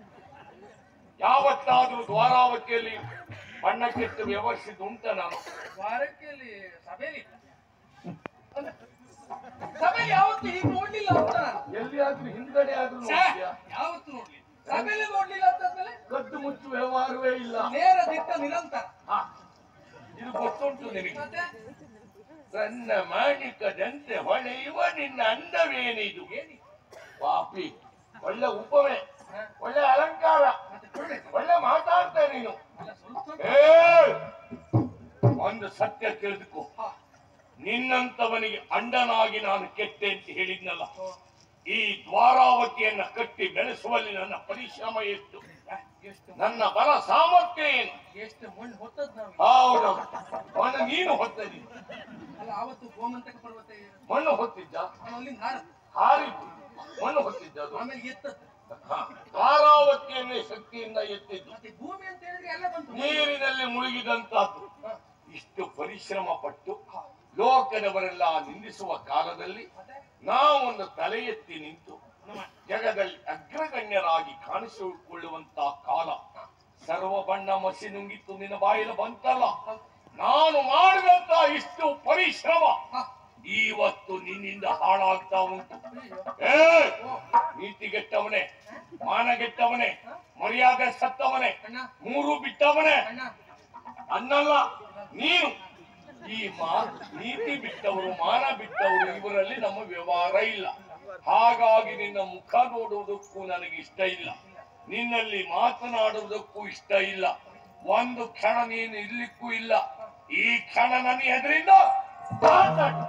ಯಾವತ್ತಾದ್ರೂ ದ್ವಾರಾವತಿಯಲ್ಲಿ ಬಣ್ಣ ಕೆಟ್ಟು ವ್ಯವಸ್ಥಿತ ಉಂಟ ನಾನು ದ್ವಾರಕೆಯಲ್ಲಿ ಸಭೆಯಲ್ಲಿ ಅಂದ್ರೆ ಸಭೆಯಲ್ಲಿ ಯಾವತ್ತು ಹೀಗೆ ನೋಡ್ಲಿಲ್ಲ ಅಂತ ನಾನು ಎಲ್ಲಿಯಾದ್ರೂ ಹಿಂದಡೆ ಆದ್ರೂ ಛೇ, ನೋಡ್ತೀಯಾ? ಯಾವತ್ತು ನೋಡ್ಲಿಲ್ಲ ಸಭೆಯಲ್ಲಿ ನೋಡ್ಲಿಲ್ಲ ಅಂತಂದ್ಮೇಲೆ ಕದ್ದು ಮುಚ್ಚು ವ್ಯವಹಾರವೇ ಇಲ್ಲ ನೇರ ದಿಟ್ಟ ನಿರಂತರ ಹಾ, ಇದು ಗೊತ್ತುಂಟು ನಿನಗೆ ಮತ್ತೆ ಸಣ್ಣ ಮಾಣಿಕದಂತೆ ಹೊಳೆಯುವ ನಿನ್ನ ಅಂದವೇನಿದು ಪಾಪಿ ಒಳ್ಳೆ ಉಪಮೆ ಒಳ್ಳೆ ಅಲಂಕಾರ ಮತ್ತೆ ಕೊಡ್ಬೇಕು ಒಳ್ಳೆ ಮಾತಾಡ್ತಾ ನೀನು ಅಲ್ಲ, ಸ್ವಲ್ಪ ಸ್ವಲ್ಪ ಏ! ಒಂದು ಸತ್ಯ ತಿಳಿದುಕೋ ಹಾ. ನಿನ್ನಂತವನಿಗೆ ಅಂಡನಾಗಿ ನಾನು ಕೆಟ್ಟೆ ಅಂತ ಹೇಳಿದ್ನಲ್ಲ ಹೋ. ಈ ದ್ವಾರಾವತಿಯನ್ನ ಕಟ್ಟಿ ಬೆಳೆಸುವಲ್ಲಿ ನನ್ನ ಪರಿಶ್ರಮ ಎಷ್ಟು ಯಾ, ಎಷ್ಟು ನನ್ನ ಬಲ ಸಾಮರ್ಥ್ಯ ಏನು ಎಷ್ಟು ಮಣ್ಣು ಹೊತ್ತದ್ ನಾವು ಹೌದು ಮಣ್ಣು ನೀನು ಹೊತ್ತದಿ ಅಲ್ಲ ಅವತ್ತು ಗೋಮಂತಕ ಪರ್ವತ ಏನು? ಮಣ್ಣು ಹೊತ್ತಿದ್ದ ಅವನು ಅಲ್ಲಿಂದ ಹಾರ ಹಾರಿದ್ದು ಮಣ್ಣು ಹೊತ್ತಿದ್ದ ಅದು ಆಮೇಲೆ ಎತ್ತದ್ದು ಹಾ. ದ್ವಾರಾವತಿಯನ್ನೇ ಶಕ್ತಿಯಿಂದ ಎತ್ತಿದ್ದು ಮತ್ತೆ ಭೂಮಿ ಅಂತ ಹೇಳಿದ್ರೆ ಎಲ್ಲ ಬಂತು ನೀರಿನಲ್ಲಿ ಮುಳುಗಿದಂತಹದ್ದು ಹಾ. ಇಷ್ಟು ಪರಿಶ್ರಮ ಪಟ್ಟು ಲೋಕದವರೆಲ್ಲ ನಿಂದಿಸುವ ಕಾಲದಲ್ಲಿ ಮತ್ತೆ ನಾವೊಂದು ತಲೆ ಎತ್ತಿ ನಿಂತು ನಮ್ಮ ಜಗದಲ್ಲಿ ಅಗ್ರಗಣ್ಯರಾಗಿ ಕಾಣಿಸಿಕೊಳ್ಳುವಂತ ಕಾಲ ಸರ್ವ ಬಣ್ಣ ಮಸಿ ನುಂಗಿತ್ತು ನಿನ್ನ ಬಾಯಿಲು ಬಂತಲ್ಲ ನಾನು ಮಾಡಿದಂತ ಇಷ್ಟು ಪರಿಶ್ರಮ ಹಾ. ಇವತ್ತು ನಿನ್ನಿಂದ ಹಾಳಾಗ್ತಾ ಉಂಟು ಅಯ್ಯೋ. ಏ ನೀತಿಗೆಟ್ಟವನೇ ಮಾನಗೆಟ್ಟವನೇ ಮರ್ಯಾದೆ ಸತ್ತವನೇ ಅಣ್ಣ ಮೂರು ಬಿಟ್ಟವನೇ ಅಣ್ಣ ಅನ್ನಲ್ಲ ನೀನು ಈ ಮಾ ನೀತಿ ಬಿಟ್ಟವರು ಮಾನ ಬಿಟ್ಟವರು ಇವರಲ್ಲಿ ನಮ್ಮ ವ್ಯವಹಾರ ಇಲ್ಲ ಹಾಗಾಗಿ ನಿನ್ನ ಮುಖ ನೋಡುವುದಕ್ಕೂ ನನಗೆ ಇಷ್ಟ ಇಲ್ಲ ನಿನ್ನಲ್ಲಿ ಮಾತನಾಡುವುದಕ್ಕೂ ಇಷ್ಟ ಇಲ್ಲ ಒಂದು ಕ್ಷಣ ನೀನು ಇರ್ಲಿಕ್ಕೂ ಇಲ್ಲ ಈ ಕ್ಷಣ ನನ್ನ ಎದುರಿಂದ ಮಾತಾಡು.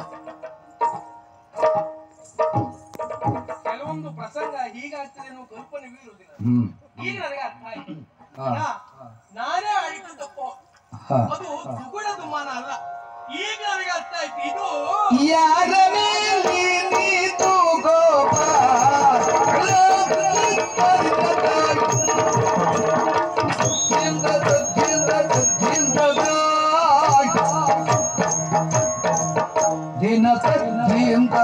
ಕೆಲವೊಂದು ಪ್ರಸಂಗ ಹೀಗಾಗ್ತದೆ ಅನ್ನೋ ಕಲ್ಪನೆಗೂ ಇರುವುದಿಲ್ಲ ಹ್ಮ್ ಈಗ ನನಗೆ ಅರ್ಥ ಆಯ್ತು ಹಾ. ಅಣ್ಣ, ನಾನೇ ಆಡಿದ್ದು ತಪ್ಪು ಹಾ. ಅದು ಸುಗುಣ ದುಮಾನ ಅಲ್ಲ ಈಗ ನನಗೆ ಅರ್ಥ ಆಯ್ತು ಇದು ಯಾರ ಮೇಲೆ ನೀತು ಗೋಪಾಲ ಜಿಂದದ ಜಿಂದದ ಜಿಂದದ ದಿನ ಸಜ್ಜಿಂದ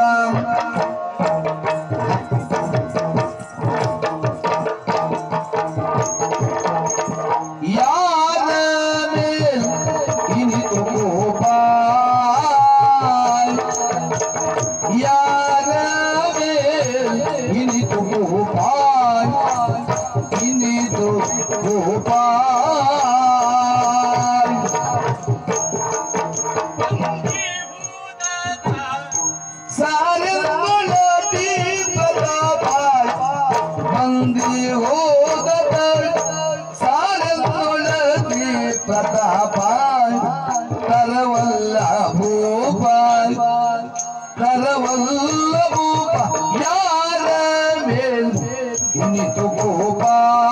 ಯಾರ ಮೇಲ್ ಇನಿತು ಗೋಪಾಲ ಯಾರ ಮೇಲ್ ಇನಿತು ಗೋಪಾಲ ಇನಿತು ಗೋಪಾಲ ಸಾರಗಳ ದೀಪದ ಬಾಯ್ ಬಂದಿ ಹೋಗದ ಸಾರಗಳ ದೀಪದ ಬಾಯ್ ಕರವಲ್ಲ ಭೂಪಾಲ್ ಕರವಲ್ಲ ಭೂಪ ಯಾರ ಮೇಲ್ ಇನಿತು ಗೋಪಾಲ್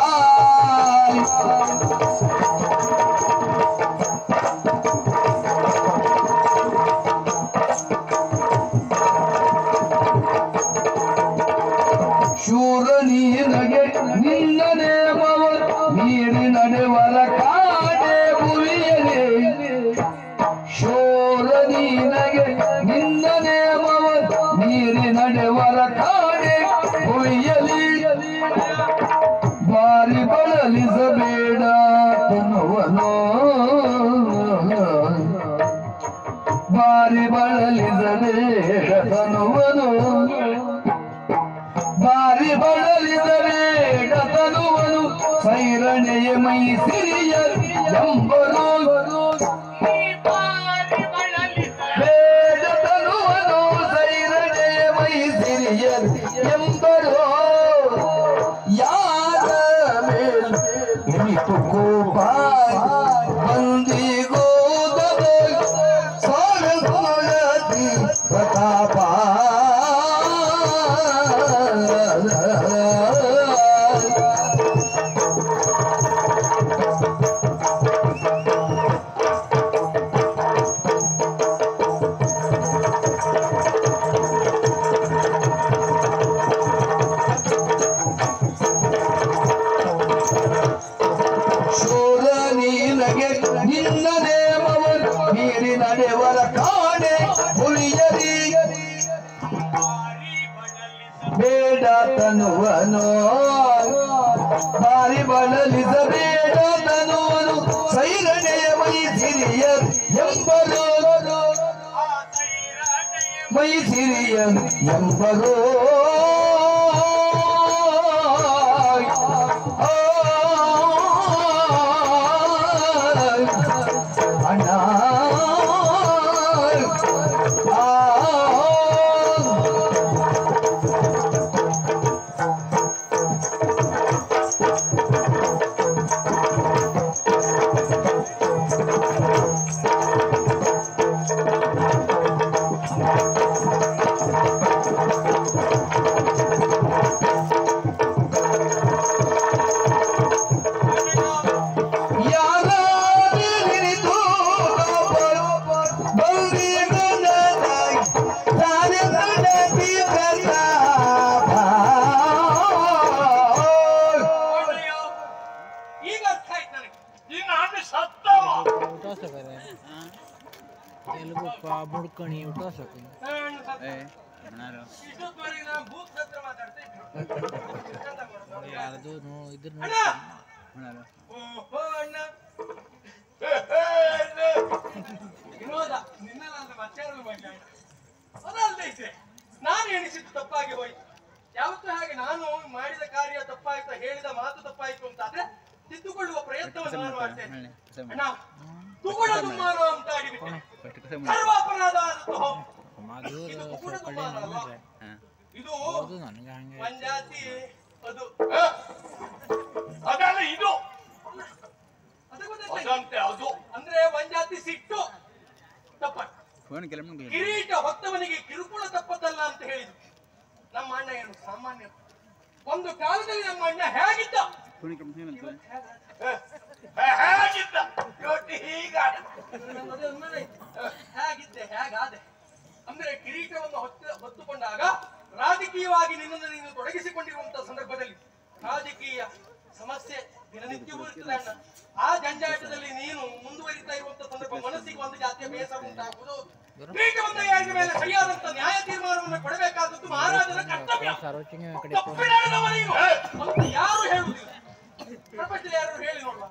ಶೂರ ನೀನಗೆ ನಿನ್ನ ನೇಮವ ನೀಡಿ ನಡೆವರ ಕಾಡೆ ಭುವಿಯಲೇ ಶೂರ ನೀನಗೆ ನಿನ್ನ ನೇಮವ ನೀಡಿ ನಡೆವರ ಕಾಡೆ ಭುವಿಯಲಿ ಬಾರಿ ಬಳಲಿಸಬೇಡ ತನುವನು ಬಾರಿ ಬಳಲಿಸಬೇಡ ತನುವನು ಬಾರಿ ಬಳಲಿದರೆ ತನುವನು ಸೈರಣೆಯ ಮೈ ಸಿರಿಯ ಎಂಬರು ಬೇಡ ತನುವನು ಸೈರಣೆಯ ಮೈ ಸಿರಿಯ ಎಂಬರು ಯಾರ ಮೇಲ್ ಇನಿತು ಕೋಪ ಬಂದಿಗೋದದ ಸಾರಸೋಳದಿ ಪ್ರತಾಪ ಶೂರ ನೀನಗೆ ನಿನ್ನ ನೇಮವ ಮೀರಿ ನಡೆವರ ಕಾಣೆ ಹುಲಿಯರಿ ಬೇಡ ತನುವನು ಬಾರಿ ಬಳಲಿಸಬೇಡ ತನುವನು ಸೈರಣೆಯ ಮೈ ಸಿರಿಯರ್ ಎಂಬರು ಮೈ ಸಿರಿಯರ್ ಎಂಬರು ಅಣ್ಣ ಕಣಿ ಊಟ ಸಾಕು ನಾನು ಸತ್ತ. ಏ ಮನಾರು ಇಷ್ಟೊತ್ತುವರೆಗೆ ನಾನು ಭೂತ್ ಹತ್ರ ಮಾತಾಡ್ತಾ ಇದ್ದೆ. ಎಂತ ಮಾಡೋದು? ಯಾರ್ದು ನೋ ಇದ್ರ ಅಣ್ಣ! ಮನಾರು ಓಹೋ ಅಣ್ಣ ವಿನೋದ ನಿನ್ನೆಲ್ಲ ಅಂದ್ರೆ ಮತ್ತಾರು ಬಗ್ಗೆ ಅದಲ್ಲೈತೆ ನಾನು ಎಣಿಸಿದ್ದು ತಪ್ಪಾಗಿ ಹೋಯ್ತು ಯಾವತ್ತೂ ಹಾಗೆ ನಾನು ಮಾಡಿದ ಕಾರ್ಯ ತಪ್ಪಾಯ್ತು ಹೇಳಿದ ಮಾತು ತಪ್ಪಾಯ್ತು ಅಂತ ಆದ್ರೆ ತಿದ್ದುಕೊಳ್ಳುವ ಪ್ರಯತ್ನವನ್ನು ನಾನು ಮಾಡ್ತೇನೆ ಮಳೆ ಕಸ ಅಣ್ಣ ತುಗುಡ ದುಮ್ಮಾನ ಅಂತ ಆಡಿಬಿಟ್ಟೆ ಪಟ್ಟು ಕಸ ಸರ್ವ ಅಪರಾಧ ಆದದ್ದು ಹೌದು. ಅದು ಇದು ತುಗುಡ ಸ್ವಲ್ಪ ದುಮ್ಮಾನ ಅಲ್ವಾ? ಹಾಂ ಇದು ಹೌದು ನನಗೆ ಹಂಗೆ ಮಂಜಾತಿ ಅದು ಅದಲ್ಲ ಇದು ಅದು ಗೊತ್ತಾಯ್ತಾ? ಅದಂತೆ ಅದು ಅಂದ್ರೆ ಒಂಜಾತಿ ಸಿಟ್ಟು ತಪ್ಪ ಫೋನ್ ಕೆಲಸ ಕಿರೀಟ ಹೊತ್ತವನಿಗೆ ಕಿರುಕುಳ ತಪ್ಪದಲ್ಲ ಅಂತ ಹೇಳಿದ್ರು ನಮ್ಮ ಅಣ್ಣ ಏನು ಸಾಮಾನ್ಯ ಒಂದು ಕಾಲದಲ್ಲಿ ನಮ್ಮ ಅಣ್ಣ ಹೇಗಿದ್ದ ಫೋನ್ ಕೆಲಸ ಇವತ್ತು ಹೇಗಾದ? ಹೇ- ಹೇಗಿದ್ದ ಇವತ್ತು ಹೀಗಾದ ನನ್ನ ಮದುವೆ ಅನುಮಾನ ಇತ್ತು. ಹೇಗಿದ್ದೆ ಹೇಗಾದೆ ಅಂದ್ರೆ ಕಿರೀಟವನ್ನು ಹೊತ್ತ ಹೊತ್ತುಕೊಂಡಾಗ ರಾಜಕೀಯವಾಗಿ ನಿನ್ನನ್ನು ನೀನು ತೊಡಗಿಸಿಕೊಂಡಿರುವಂತಹ ಸಂದರ್ಭದಲ್ಲಿ ರಾಜಕೀಯ ಸಮಸ್ಯೆ ದಿನನಿತ್ಯವೂ ಇರ್ತದೆ ಅಣ್ಣ ಆ ಜಂಜಾಟದಲ್ಲಿ ನೀನು ಮುಂದುವರಿತಾ ಇರುವಂತಹ ಸಂದರ್ಭ ಮನಸ್ಸಿಗೆ ಒಂದು ಜಾತಿಯ ಬೇಸರ ಉಂಟಾಗುವುದು ಕಿರೀಟವನ್ನು ಯಾರಿನ ಮೇಲೆ ಸರಿಯಾದಂತ ನ್ಯಾಯ ತೀರ್ಮಾನವನ್ನು ಕೊಡಬೇಕಾದದ್ದು ಮಹಾರಾಜನ ಕರ್ತವ್ಯ ಸಾರ್ವಜನಿಕ ಕಡೆ ತಪ್ಪಿಡಾಡದವ ನೀನು ಅಂತ ಯಾರು ಹೇಳುವುದಿಲ್ಲ ಪ್ರಪಂಚದಲ್ಲಿ ಯಾರು ಹೇಳಿ ನೋಡುವ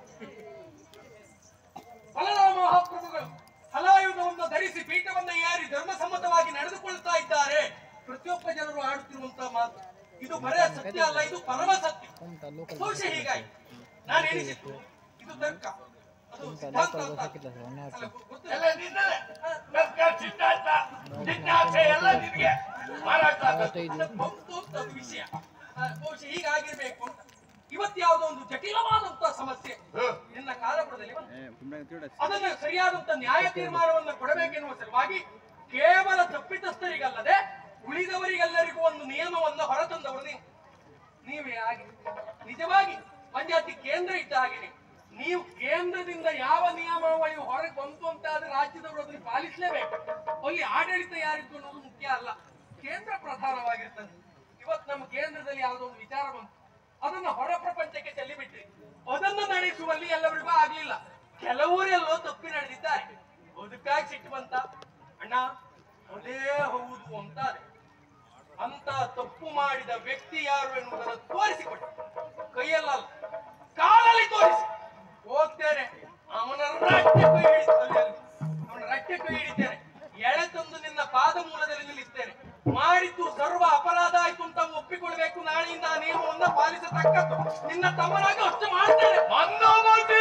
ಬಲರಾಮ ಮಹಾಪ್ರಭುಗಳು ಹಲಾಯುಧವನ್ನು ಧರಿಸಿ ಪೀಠವನ್ನ ಏರಿ ಧರ್ಮಸಮ್ಮತವಾಗಿ ನಡೆದುಕೊಳ್ತಾ ಇದ್ದಾರೆ ಪ್ರತಿಯೊಬ್ಬ ಜನರು ಆಡುತ್ತಿರುವಂತಹ ಮಾತು ಇದು ಬರೇ ಸತ್ಯ ಅಲ್ಲ ಇದು ಪರಮ ಸತ್ಯ ಕುಂತ ಲೋಕಲ್ ಬಹುಶಃ ಹೀಗಾಗಿ ನಾನು ಎಣಿಸಿದ್ದು ಇದು ತರ್ಕ ಅದು ಕುಂತ ಸಿದ್ಧಾಂತ ಲೋಕಲ್ ಅಂತ ಹಾಕಿಲ್ಲ ಸರ್ ಅಲ್ಲ, ಗೊತ್ತಿಲ್ಲ. ಎಲ್ಲ ನಿನ್ನದೇ ತರ್ಕ ಸಿದ್ಧಾಂತ ಜಿಜ್ಞಾಸೆ ಎಲ್ಲ ನಿನಗೆ ಮಾರಾಟ ಆದದ್ದು. ಮೂವತ್ತೈದು ಅದು ಬಂತು ಅಂತ ಅದು ವಿಷಯ ಆ, ಬಹುಶಃ ಹೀಗಾಗಿರ್ಬೇಕು ಅಂತ ಇವತ್ತು ಯಾವುದೋ ಒಂದು ಜಟಿಲವಾದಂತಹ ಸಮಸ್ಯೆ ಹ್ಮ್. ನಿನ್ನ ಕಾಲಪುರದಲ್ಲಿ ಬಂತು ಏ ಪುಂಡ ತಿರುಡ ಅದನ್ನು ಸರಿಯಾದಂತ ನ್ಯಾಯ ತೀರ್ಮಾನವನ್ನು ಕೊಡಬೇಕೆನ್ನುವ ಸಲುವಾಗಿ ಕೇವಲ ತಪ್ಪಿತಸ್ಥರಿಗಲ್ಲದೆ ಉಳಿದವರಿಗೆಲ್ಲರಿಗೂ ಒಂದು ನಿಯಮವನ್ನು ಹೊರತಂದವರು ನೀವು ನೀವೇ ಹಾಗೆ ನಿಜವಾಗಿ ಪಂಚಾಯತಿ ಕೇಂದ್ರ ಇದ್ದ ಹಾಗೆ ನೀವು. ನೀವು ಕೇಂದ್ರದಿಂದ ಯಾವ ನಿಯಮಾವಳಿ ಹೊರಗೆ ಬಂತು ಅಂತ ಆದ್ರೆ ರಾಜ್ಯದವರು ಅದನ್ನು ಪಾಲಿಸಲೇಬೇಕು ಅಲ್ಲಿ ಆಡಳಿತ ಯಾರಿತ್ತು ಅನ್ನೋದು ಮುಖ್ಯ ಅಲ್ಲ ಕೇಂದ್ರ ಪ್ರಧಾನವಾಗಿರ್ತದೆ ಇವತ್ತು ನಮ್ಮ ಕೇಂದ್ರದಲ್ಲಿ ಯಾವುದೋ ಒಂದು ವಿಚಾರ ಬಂತು ಅದನ್ನ ಹೊರ ಪ್ರಪಂಚಕ್ಕೆ ಚೆಲ್ಲಿಬಿಟ್ರಿ ಅದನ್ನು ನಡೆಸುವಲ್ಲಿ ಎಲ್ಲರಿಗೂ ಆಗ್ಲಿಲ್ಲ ಕೆಲವರೆಲ್ಲೋ ತಪ್ಪಿ ನಡೆದಿದ್ದಾರೆ ಅದಕ್ಕಾಗಿ ಸಿಟ್ಟು ಬಂತ ಅಣ್ಣ ಅದೇ ಹೌದು ಅಂತಾರೆ ಅಂತ ತಪ್ಪು ಮಾಡಿದ ವ್ಯಕ್ತಿ ಯಾರು ಎನ್ನುವುದನ್ನು ತೋರಿಸಿಕೊಟ್ಟ ಕೈಯಲ್ಲ ಕಾಲಲ್ಲಿ ತೋರಿಸಿ ಹೋಗ್ತೇನೆ ಅವನ ರಟ್ಟೆ ಕೈ ಹಿಡಿ ಅಲ್ಲಿ ಅಲ್ಲಿ. ಅವನ ರಟ್ಟೆ ಕೈ ಹಿಡಿತೇನೆ ಎಳೆ ತಂದು ನಿನ್ನ ಪಾದ ಮೂಲದಲ್ಲಿ ನಿಲ್ಲಿಸ್ತೇನೆ ಮಾಡಿದ್ದು ಸರ್ವ ಅಪರಾಧ ಆಯ್ತು ಅಂತ ಒಪ್ಪಿಕೊಳ್ಬೇಕು ನಾಳೆಯಿಂದ ಆ ನಿಯಮವನ್ನ ಪಾಲಿಸತಕ್ಕದ್ದು ನಿನ್ನ ತಮ್ಮನಾಗಿ ಅಷ್ಟು ಮಾಡ್ತೇನೆ ಮಂದಮತಿ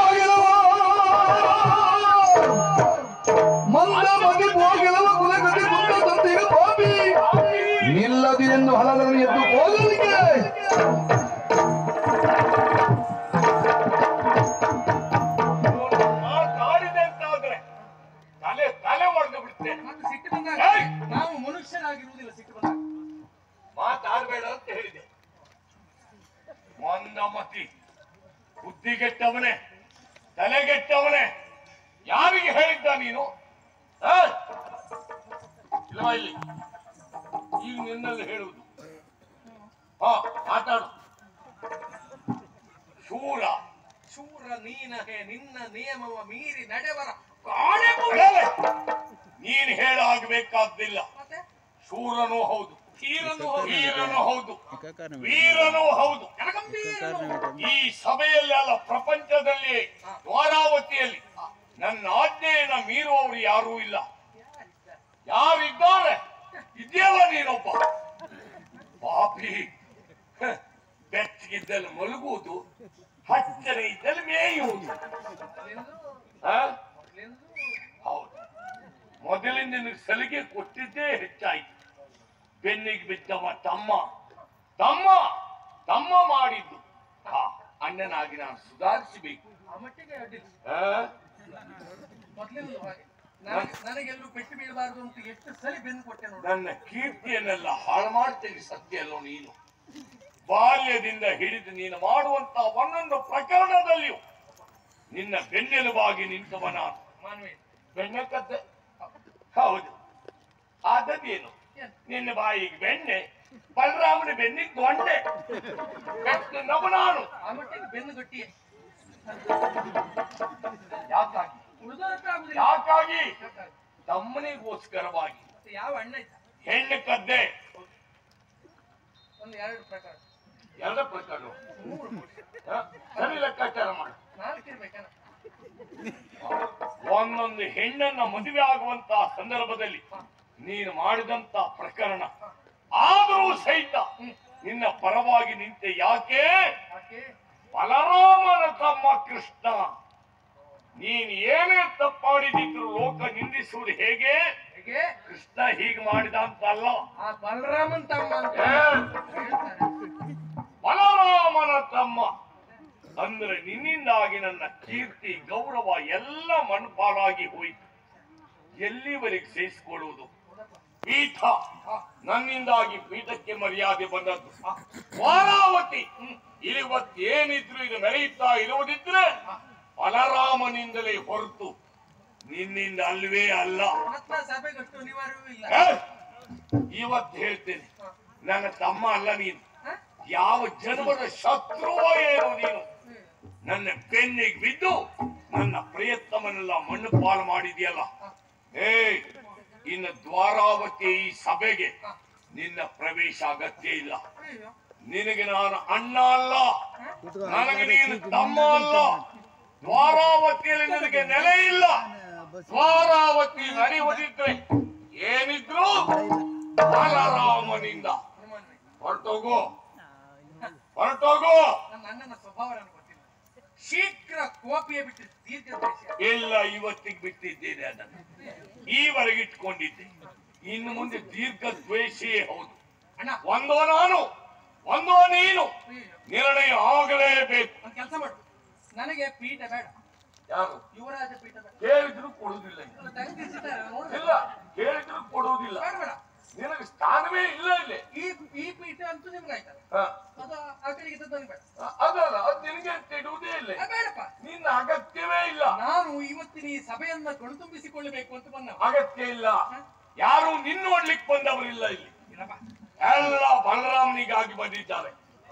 ಮಂದಮತಿ ಹೋಗಿಲವ ಕುಲಗತಿ ಕುಂತ ತಂದೆಗೆ ಪಾಪಿ ನಿಲ್ಲದಿರೆಂದು ಹಲದನ್ನು ಎದ್ದು ಹೋಗಲಿಕ್ಕೆ ಮಾತಾಡಿದೆ ಅಂತಾದ್ರೆ ತಲೆ ತಲೆ ಒಡೆದು ಬಿಡ್ತೇನೆ ಮತ್ತು ಸಿಟ್ಟು ಬಂದಾಗ ಏಯ್! ನಾವು ಮನುಷ್ಯರಾಗಿರುವುದಿಲ್ಲ ಸಿಟ್ಟು ಬಂದಾಗ ಮಾತಾಡ್ಬೇಡ ಅಂತ ಹೇಳಿದೆ ಮಂದಮತಿ ಬುದ್ಧಿಗೆಟ್ಟವನೇ ತಲೆಗೆಟ್ಟವನೇ ಯಾರಿಗೆ ಹೇಳಿದ್ದ ನೀನು ಆ? ಇಲ್ವಾ ಇಲ್ಲಿ ಈಗ ನಿನ್ನಲ್ಲಿ ಹೇಳುವುದು ಹಾ ಮಾತಾಡು ಶೂರ ಶೂರ ನೀನಹೆ ನಿನ್ನ ನಿಯಮವ ಮೀರಿ ನಡೆವರ ಕಾಣೆ ಹೇಳೆ. ನೀನ್ ಹೇಳಾಗಬೇಕಾದ್ದಿಲ್ಲ ಮತ್ತೆ ಶೂರನೂ ಹೌದು ತೀರನು ವೀರನೂ ಹೌದು ಕಾರಣ ವೀರನೂ ಹೌದು ಗಂಭೀರನು ಈ ಸಭೆಯಲ್ಲಿ ಅಲ್ಲ ಪ್ರಪಂಚದಲ್ಲಿ ದ್ವಾರಾವತಿಯಲ್ಲಿ ನನ್ನ ಆಜ್ಞೆಯನ್ನ ಮೀರುವವರು ಯಾರೂ ಇಲ್ಲ ಯಾರಿದ್ದಾರೆ ಇದೆಯಲ್ಲ ನೀನೊಬ್ಬ ಪಾಪಿ ಹ, ಬೆಚ್ಚಗಿದ್ದಲ್ಲಿ ಮಲಗುವುದು ಹಚ್ಚನೆ ಇದ್ದಲ್ಲಿ ಮೇಯುವುದು ಆ? ಹೌದು ಮೊದಲಿಂದ ನಿನಗೆ ಸಲಿಗೆ ಕೊಟ್ಟಿದ್ದೇ ಹೆಚ್ಚಾಯ್ತು ಬೆನ್ನಿಗೆ ಬಿದ್ದವ ತಮ್ಮ ತಮ್ಮ ತಮ್ಮ ಮಾಡಿದ್ದು ಆ, ಅಣ್ಣನಾಗಿ ನಾನು ಸುಧಾರಿಸಬೇಕು ಆ ಮಟ್ಟಿಗೆ ಅಡ್ಡಿಲ್ಲ ಆ? ಮೊದ್ಲಿಂದಲೂ ಹಾಗೆ ನನಗೆ- ನನಗೆಲ್ಲೂ ಪೆಟ್ಟು ಬೀಳಬಾರದು ಅಂತ ಎಷ್ಟು ಸಲಿ ಬೆನ್ನು ಕೊಟ್ಟೆ ನೋಡು ನನ್ನ ಕೀರ್ತಿಯನ್ನೆಲ್ಲ ಹಾಳು ಮಾಡ್ತೀನಿ ಸತ್ಯ ಅಲ್ಲೋ ನೀನು ಬಾಲ್ಯದಿಂದ ಹಿಡಿದು ನೀನು ಮಾಡುವಂತ ಒಂದೊಂದು ಪ್ರಕರಣದಲ್ಲಿಯೂ ನಿನ್ನ ಬೆನ್ನೆಲುಬಾಗಿ ನಿಂತವ ನಾನು ಮಾನವೇ ಬೆಣ್ಣೆ ಕದ್ದೆ ಹೌದು ಆದದ್ದೇನು ನಿನ್ನ ಬಾಯಿಗೆ ಬೆಣ್ಣೆ ಬಲರಾಮನ ಬೆನ್ನಿಗೆ ದೊಂಡೆ ಬೆಟ್ಟು ನಮ ನಾನು ಆ ಮಟ್ಟಿಗೆ ಬೆನ್ನು ಗಟ್ಟಿಯೇ ಯಾಕಾಗಿ ಉಳಿದೋದಕ್ಕಾಗುದಿಲ್ಲ ಯಾಕಾಗಿ ಯಾಕಾಗಿ? ತಮ್ಮನಿಗೋಸ್ಕರವಾಗಿ ಮತ್ತೆ ಯಾವ ಅಣ್ಣ ಇದ್ದ ಹೆಣ್ಣು ಕದ್ದೆ ಒಂದು ಎರಡು ಪ್ರಕಾರ ಎಲ್ಲ ಪ್ರಕಾರ ಮೂರು ಹ? ಸರಿ ಲೆಕ್ಕಾಚಾರ ಮಾಡು ನಾಲ್ಕು ಇರ್ಬೇಕಣ್ಣ ಒಂದೊಂದು ಹೆಣ್ಣನ್ನ ಮದುವೆ ಆಗುವಂತ ಸಂದರ್ಭದಲ್ಲಿ ನೀನು ಮಾಡಿದಂತ ಪ್ರಕರಣ ಆದರೂ ಸಹಿತ ನಿನ್ನ ಪರವಾಗಿ ನಿಂತೆ ಯಾಕೆ ಯಾಕೆ ಬಲರಾಮನ ತಮ್ಮ ಕೃಷ್ಣ ನೀನ್ ಏನೇ ತಪ್ಪಾಡಿದಿದ್ರು ಲೋಕ ನಿಂದಿಸುವುದು ಹೇಗೆ ಹೇಗೆ ಕೃಷ್ಣ ಹೀಗೆ ಮಾಡಿದ ಅಂತ ಅಲ್ಲ ಆ ಬಲರಾಮನ್ ತಮ್ಮ ಅಂತ ಏ, ಹೇಳ್ತಾರೆ ಬಲರಾಮನ ತಮ್ಮ ಅಂದ್ರೆ ನಿನ್ನಿಂದಾಗಿ ನನ್ನ ಕೀರ್ತಿ ಗೌರವ ಎಲ್ಲ ಮಣ್ಪಾಲಾಗಿ ಹೋಯಿತು ಎಲ್ಲಿವರೆಗೆ ಸೇರಿಸಿಕೊಳ್ಳುವುದು ಪೀಠ ನನ್ನಿಂದಾಗಿ ಪೀಠಕ್ಕೆ ಮರ್ಯಾದೆ ಬಂದದ್ದು ವಾರಾವತಿ ಇವತ್ತು ಏನಿದ್ರು ಇದು ನಡೆಯುತ್ತಾ ಇರುವುದಿದ್ರೆ ಬಲರಾಮನಿಂದಲೇ ಹೊರತು ನಿನ್ನಿಂದ ಅಲ್ವೇ ಅಲ್ಲ ಮಾತ್ರ ಸಭೆಗಷ್ಟು ಅನಿವಾರ್ಯವೂ ಇಲ್ಲ ಏ, ಇವತ್ತು ಹೇಳ್ತೇನೆ ನನ್ನ ತಮ್ಮ ಅಲ್ಲ ನೀನು ಹ? ಯಾವ ಜನ್ಮದ ಶತ್ರುವೋ ಏನೋ ನೀನು ನನ್ನ ಬೆನ್ನಿಗೆ ಬಿದ್ದು ನನ್ನ ಪ್ರಯತ್ನವನ್ನೆಲ್ಲ ಮಣ್ಣು ಪಾಲು ಮಾಡಿದ್ಯಲ್ಲ ಏ ಇನ್ನು ದ್ವಾರಾವತಿ ಈ ಸಭೆಗೆ ನಿನ್ನ ಪ್ರವೇಶ ಅಗತ್ಯ ಇಲ್ಲ ಅಯ್ಯೋ ನಿನಗೆ ನಾನು ಅಣ್ಣ ಅಲ್ಲ ನನಗೆ ನೀನು ತಮ್ಮ ಅಲ್ಲ ದ್ವಾರಾವತಿಯಲ್ಲಿ ನಿನಗೆ ನೆಲೆ ಇಲ್ಲ ದ್ವಾರಾವತಿ ನಡೆಯುವುದಿದ್ರೆ ಏನಿದ್ರು ಬಲರಾಮನಿಂದ ಅನುಮಾನವೇ ಹೊರಟೋಗು ಹೊರಟೋಗು ನನ್ನ ಅಣ್ಣನ ಸ್ವಭಾವ ನನಗೆ ಗೊತ್ತಿಲ್ಲ ಶೀಘ್ರ ಕೋಪಿಯೇ ಬಿಟ್ಟು ದೀರ್ಘ ದ್ವೇಷ ಎಲ್ಲ ಇವತ್ತಿಗೆ ಬಿಟ್ಟಿದ್ದೇನೆ ಅದನ್ನು ಈವರೆಗೆ ಇಟ್ಕೊಂಡಿದ್ದೆ ಇನ್ನು ಮುಂದೆ ದೀರ್ಘ ದ್ವೇಷಿಯೇ ಹೌದು ಅಣ್ಣ ಒಂದೋ ನಾನು ಒಂದೋ ನೀನು ಅಯ್ಯೋ ನಿರ್ಣಯ ಆಗಲೇಬೇಕು ಒಂದು ಕೆಲಸ ಮಾಡು ನನಗೆ ಪೀಠ ಬೇಡ ಯಾರು ಯುವರಾಜ ಪೀಠ ಬೇಡ ಕೇಳಿದ್ರು ಕೊಡುವುದಿಲ್ಲ ನನ್ನ ತಂಗಿ ಸಿಗ್ತಾರೆ ನೋಡ್ಬೇಕು ಇಲ್ಲ ಕೇಳಿದ್ರು ಕೊಡುವುದಿಲ್ಲ ಬೇಡ ಬೇಡ ನಿನಗೆ ಸ್ಥಾನವೇ ಇಲ್ಲ ಇಲ್ಲಿ ಈ ಈ ಪೀಠ ಅಂತೂ ನಿಮ್ಗೆ ಆಯ್ತಲ್ಲ ಹ. ಅದು ಆ ಕಡೆಗೆ ಇದ್ದದ್ದು ನನಗೆ ಬೇಡ ಅ- ಅದಲ್ಲ ಅದು ನಿನಗೆ ಅಂತ ಇಡುವುದೇ ಇಲ್ಲ ಆ, ಬೇಡಪ್ಪ ನಿನ್ನ ಅಗತ್ಯವೇ ಇಲ್ಲ ನಾನು ಇವತ್ತಿನ ಈ ಸಭೆಯನ್ನ ಕಣ್ತುಂಬಿಸಿಕೊಳ್ಳಬೇಕು ಅಂತ ಬಂದ ಅಗತ್ಯ ಇಲ್ಲ ಯಾರು ನಿನ್ನ ನೋಡ್ಲಿಕ್ಕೆ ಬಂದವರಿಲ್ಲ ಇಲ್ಲಿ ಇಲ್ಲಪ್ಪ ಎಲ್ಲ ಬಲರಾಮನಿಗಾಗಿ ಬಂದಿದ್ದಾರೆ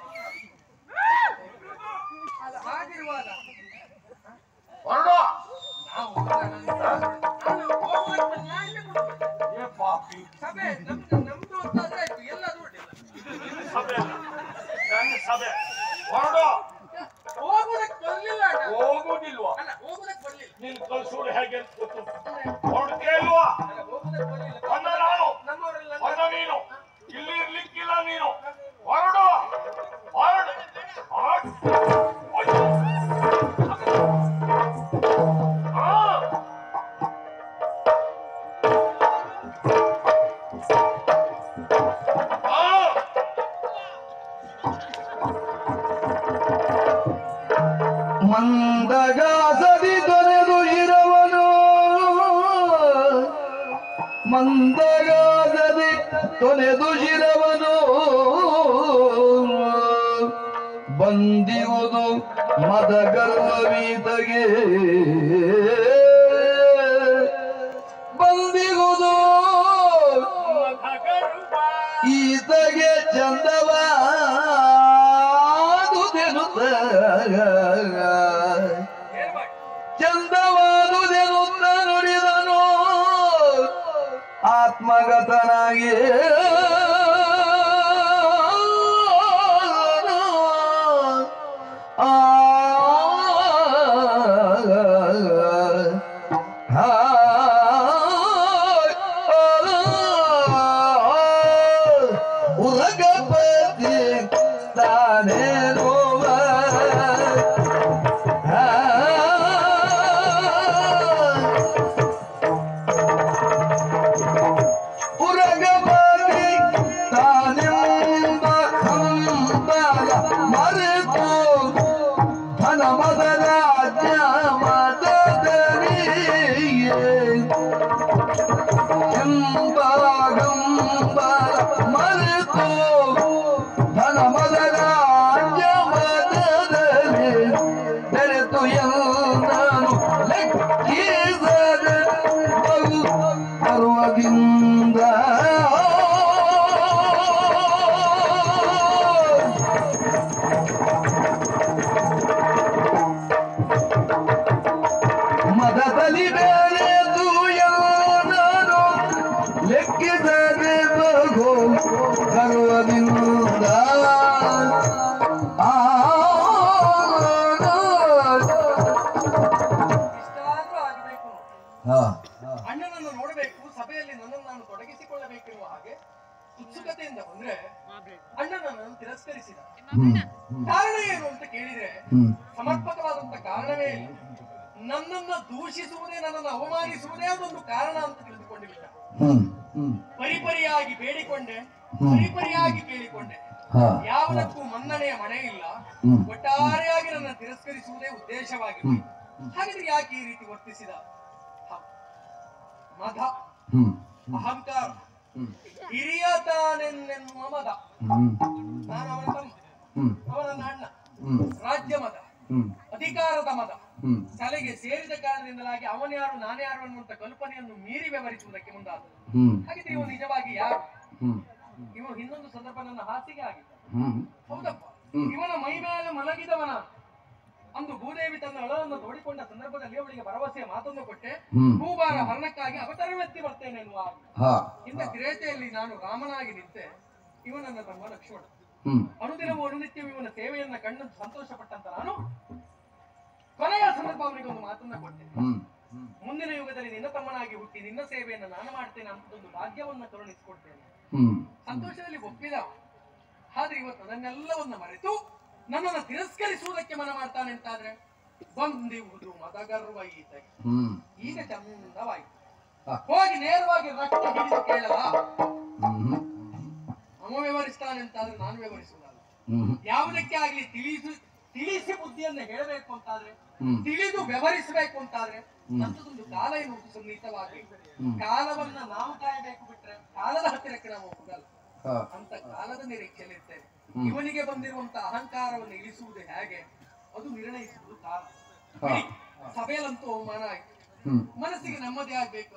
ಅದು ಹಾಗಿರುವಾಗ ಹೊರಡೋ ನಾವು ನಾನು ಹೋಗುವುದಕ್ಕೆ ಬಂದ, ನಾ ಇಲ್ಲೇ ಕೂತ್ಕೊಳ್ಳಿ. ಏ ಪಾಪಿ ಸಭೆ ನಮ್ದು ನಮ್ದು ಅಂತಾದ್ರೆ ಆಯ್ತು ಎಲ್ಲ ನೋಡಿಲ್ಲ ಇದು ನಿನ್ನ ಸಭೆ ಅಲ್ಲ ನನ್ನ ಸಭೆ ಹೊರಡೋ ಹೋಗುವುದಕ್ಕೆ ಬರ್ಲಿಲ್ಲ ಅಣ್ಣ ಹೋಗುದಿಲ್ವಾ ಅಲ್ಲ ಹೋಗುವುದಕ್ಕೆ ಬರ್ಲಿಲ್ಲ ನಿನ್ ಕಳ್ಸೋರು ಹೇಗೆ ಅಂತ ಗೊತ್ತು ಹೊರಡ್ತೇ ಇಲ್ವಾ ಅಲ್ಲ ಹೋಗುವುದಕ್ಕೆ ಬರ್ಲಿಲ್ಲ ಬಂದ ನಾನು ನಮ್ಮವರೆಲ್ಲ ಬಂದ ನೀನು ಇಲ್ಲಿ ಇರ್ಲಿಕ್ಕಿಲ್ಲ ನೀನು ಹೊರಡು ಹೊರಡು ಹೊರಡು. ಅಯ್ಯೋ. ಆ. ಆ. ಮಂದಗಾಸದಿ ತೊರೆದು ಇರವನು ಮಂದಗಾಸದಿ ತೊನೆದು ಶಿರವನು ಬಂದಿರುವುದು ಮದಗರ್ವವೀತಗೆ ಬಂದಿರುವುದು ಈತಗೆ ಚಂದವಾದುದೆನುತ್ತ ಏನ್ ಮಾಡಿ ಚಂದವಾದುದೆನುತ್ತ ನುಡಿದನು ಆತ್ಮಗತನಾಗಿ ಆ ಉರಗಪತಿ ತಾನೇ ನೋವ ಉರಗಪತಿ ತಾನೆಂಬ ಹಂಬಲ ಮರೆತು ಧನ ಮದರ ಮದದರಿಯೇ ಎಂಬಾಗಂಬ ಮರೆತು ಧನ ಮದರ ಮದದಲ್ಲಿ ಬೆರೆತು ಎಂದನು ಲೆಕ್ಕಿಸದ ಬಹು ಪರ್ವದಿಂದ ಮದದಲ್ಲಿ ಬೆರೆತು ಯಾನ ಅಣ್ಣ ನನ್ನನ್ನು ತಿರಸ್ಕರಿಸಿದ ಹ್ಮ್ ಹ್ಮ್ ಕಾರಣ ಏನು ಅಂತ ಕೇಳಿದ್ರೆ ಹ್ಮ್ ಸಮರ್ಪಕವಾದಂತ ಕಾರಣವೇ ಇಲ್ಲ ನನ್ನನ್ನ ದೂಷಿಸುವುದೇ ನನ್ನನ್ನು ಅವಮಾನಿಸುವುದೇ ಅದೊಂದು ಕಾರಣ ಅಂತ ತಿಳಿದುಕೊಂಡು ಬಿಟ್ಟ ಹ್ಮ್ ಹ್ಮ್ ಪರಿಪರಿಯಾಗಿ ಬೇಡಿಕೊಂಡೆ ಹ್ಮ್. ಪರಿಪರಿಯಾಗಿ ಕೇಳಿಕೊಂಡೆ ಹಾ ಯಾವುದಕ್ಕೂ ಮನ್ನಣೆಯ ಮನೆ ಇಲ್ಲ ಹ್ಮ್. ಒಟ್ಟಾರೆಯಾಗಿ ನನ್ನ ತಿರಸ್ಕರಿಸುವುದೇ ಉದ್ದೇಶವಾಗಿ ಹ್ಮ್ ಹಾಗಿದ್ರೆ ಯಾಕೆ ಈ ರೀತಿ ವರ್ತಿಸಿದ ಹ. ಮದ ಹ್ಮ್ ಅಹಂಕಾರ ಹ್ಮ್ ಹಿರಿಯ ತಾನೆನ್ನೆನ್ನುವ ಮದ ಹ್ಮ್ ನಾನು ಅವನ ತಮ್ಮ ಹ್ಮ್ ಅವನ ನನ್ನ ಅಣ್ಣ ಹ್ಮ್ ರಾಜ್ಯ ಮದ ಹ್ಮ್ ಅಧಿಕಾರದ ಮದ ಹ್ಮ್ ತಲೆಗೆ ಸೇರಿದ ಕಾರಣದಿಂದಲಾಗಿ ಅವನ್ಯಾರು ನಾನ್ಯಾರು ಅನ್ನುವಂತ ಕಲ್ಪನೆಯನ್ನು ಮೀರಿ ವ್ಯವಹರಿಸುವುದಕ್ಕೆ ಮುಂದಾದ ಹ್ಮ್ ಹಾಗಿದ್ರೆ ಇವ ನಿಜವಾಗಿ ಯಾರು ಹ್ಮ್ ಇವ ಇನ್ನೊಂದು ಸಂದರ್ಭ ನನ್ನ ಹಾಸಿಗೆ ಆಗಿದ್ದ ಹ್ಮ್ ಹೌದಪ್ಪ ಹ್ಮ್. ಇವನ ಮೈ ಮೇಲೆ ಮಲಗಿದವನ ಅಂದು ಭೂದೇವಿ ತನ್ನ ಅಳವನ್ನು ತೋಡಿಕೊಂಡ ಸಂದರ್ಭದಲ್ಲಿ ಅವಳಿಗೆ ಭರವಸೆಯ ಮಾತನ್ನು ಕೊಟ್ಟೆ ಹ್ಮ್ ಭೂಭಾರ ಹರಣಕ್ಕಾಗಿ ಅವತರವೆತ್ತಿ ಬರ್ತೇನೆ ಎನ್ನುವ ಹಾಗೆ. ಹಾ ಇಂಥ ಕಿರೇತೆಯಲ್ಲಿ ನಾನು ರಾಮನಾಗಿ ನಿಂತೆ ಇವನನ್ನ ತಮ್ಮ ಲಕ್ಷ್ಮಣ ಹ್ಮ್ ಅನುದಿನವೂ ಅನುನಿತ್ಯವೂ ಇವನ ಸೇವೆಯನ್ನ ಕಂಡು ಸಂತೋಷಪಟ್ಟಂತ ನಾನು ಕೊನೆಯ ಸಂದರ್ಭ ಅವನಿಗೆ ಒಂದು ಮಾತನ್ನ ಕೊಟ್ಟೆ ಹ್ಮ್ ಮುಂದಿನ ಯುಗದಲ್ಲಿ ನಿನ್ನ ತಮ್ಮನಾಗಿ ಹುಟ್ಟಿ ನಿನ್ನ ಸೇವೆಯನ್ನು ನಾನು ಮಾಡ್ತೇನೆ ಅಂತ ಒಂದು ಭಾಗ್ಯವನ್ನ ಕರುಣಿಸಿಕೊಡ್ತೇನೆ ಹ್ಮ್ ಸಂತೋಷದಲ್ಲಿ ಒಪ್ಪಿದ ಆದ್ರೆ ಇವತ್ತು ಅದನ್ನೆಲ್ಲವನ್ನ ಮರೆತು ನನ್ನನ್ನು ತಿರಸ್ಕರಿಸುವುದಕ್ಕೆ ಮನ ಮಾಡ್ತಾನೆ ಅಂತಾದ್ರೆ ಬಂದಿರುವುದು ಮದಗರ್ವ ಈತಗೆ ಹ್ಮ್ ಈಗ ಚಂದವಾಯಿತು ಹ. ಹೋಗಿ ನೇರವಾಗಿ ರಕ್ತ ಹಿಡಿದು ಕೇಳಲ್ಲ ಹ್ಮ್ ಅವ ವ್ಯವಹರಿಸ್ತಾನೆ ಅಂತಾದ್ರೆ ನಾನು ವ್ಯವಹರಿಸುವುದಲ್ಲ ಹ್ಮ್ ಯಾವುದಕ್ಕೆ ಆಗ್ಲಿ ತಿಳಿಸು ತಿಳಿಸಿ ಬುದ್ಧಿಯನ್ನ ಹೇಳಬೇಕು ಅಂತಾದ್ರೆ ಹ್ಮ್. ತಿಳಿದು ವ್ಯವಹರಿಸಬೇಕು ಅಂತಾದ್ರೆ ನನ್ನದೊಂದು ಕಾಲ ಎನ್ನುವುದು ಸಂಗೀತವಾಗಬೇಕು ಹ್ಮ್. ಕಾಲವನ್ನ ನಾವು ಕಾಯಬೇಕು ಬಿಟ್ರೆ ಕಾಲದ ಹತ್ತಿರಕ್ಕೆ ನಾವು ಹೋಗಲ್ಲ ಹಾ ಅಂತ ಕಾಲದ ನಿರೀಕ್ಷೆಯಲ್ಲಿ ಇರ್ತೇನೆ ಹ್ಮ್. ಇವನಿಗೆ ಬಂದಿರುವಂತ ಅಹಂಕಾರವನ್ನು ಇಳಿಸುವುದು ಹೇಗೆ ಅದು ನಿರ್ಣಯಿಸುವುದು ಕಾಲ ಹಾ. ಬಿಡಿ, ಸಭೆಯಲ್ಲಂತೂ ಅವಮಾನ ಆಯ್ತು ಹ್ಮ್ ಮನಸ್ಸಿಗೆ ನೆಮ್ಮದಿ ಆಗ್ಬೇಕು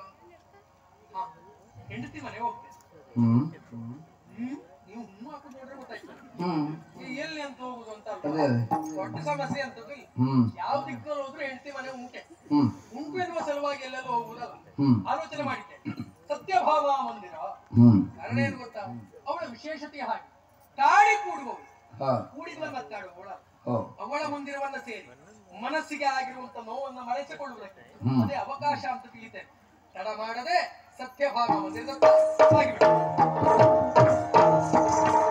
ಹಾ ಹೆಂಡತಿ ಮನೆ ಹೋಗ್ತೇನೆ ಹ್ಮ್ ಹ್ಮ್ ನೀವು ಹ್ಞೂ ಹಾಕೋದು ನೋಡ್ರೆ ಗೊತ್ತಾಯ್ತು ಹ್ಮ್ ಈ ಎಲ್ಲಿ ಅಂತ ಹೋಗುದು ಅಂತ ಅದೇ ಅಲ್ವಾ? ಅದೇ ದೊಡ್ಡ ಸಮಸ್ಯೆ ಅಂತದ್ದು ಇಲ್ಲ ಹ್ಮ್ ಯಾವ ದಿಕ್ಕಲ್ಲಿ ಹೋದ್ರು ಹೆಂಡತಿ ಮನೆ ಉಂಟೆ ಹ್ಮ್ ಉಂಟು ಎನ್ನುವ ಸಲುವಾಗಿ ಎಲ್ಲೆಲ್ಲೂ ಹೋಗುವುದಲ್ಲ ಹ್ಮ್ ಆಲೋಚನೆ ಮಾಡಿದ್ದೆ ಸತ್ಯಭಾವ ಮಂದಿರ ಹ್ಮ್ ಕಾರಣ ಏನು ಗೊತ್ತಾ ಅವಳ ವಿಶೇಷತೆ ಹಾಗೆ ಕಾಡಿ ಕೂಡುವವಳು ಹಾ ಕೂಡಿದ ಮಾತಾಡುವವಳ ಓ ಅವಳ ಮಂದಿರವನ್ನ ಸೇರಿ ಮನಸ್ಸಿಗೆ ಆಗಿರುವಂತ ನೋವನ್ನ ಮರೆಸಿಕೊಳ್ಳುವುದಕ್ಕೆ ಹ್ಮ್. ಅದೇ ಅವಕಾಶ ಅಂತ ತಿಳಿತೇನೆ ತಡ ಮಾಡದೆ ಸತ್ಯಭಾವ ಮಂದಿರದ ಸಾಗಿಬಿಡು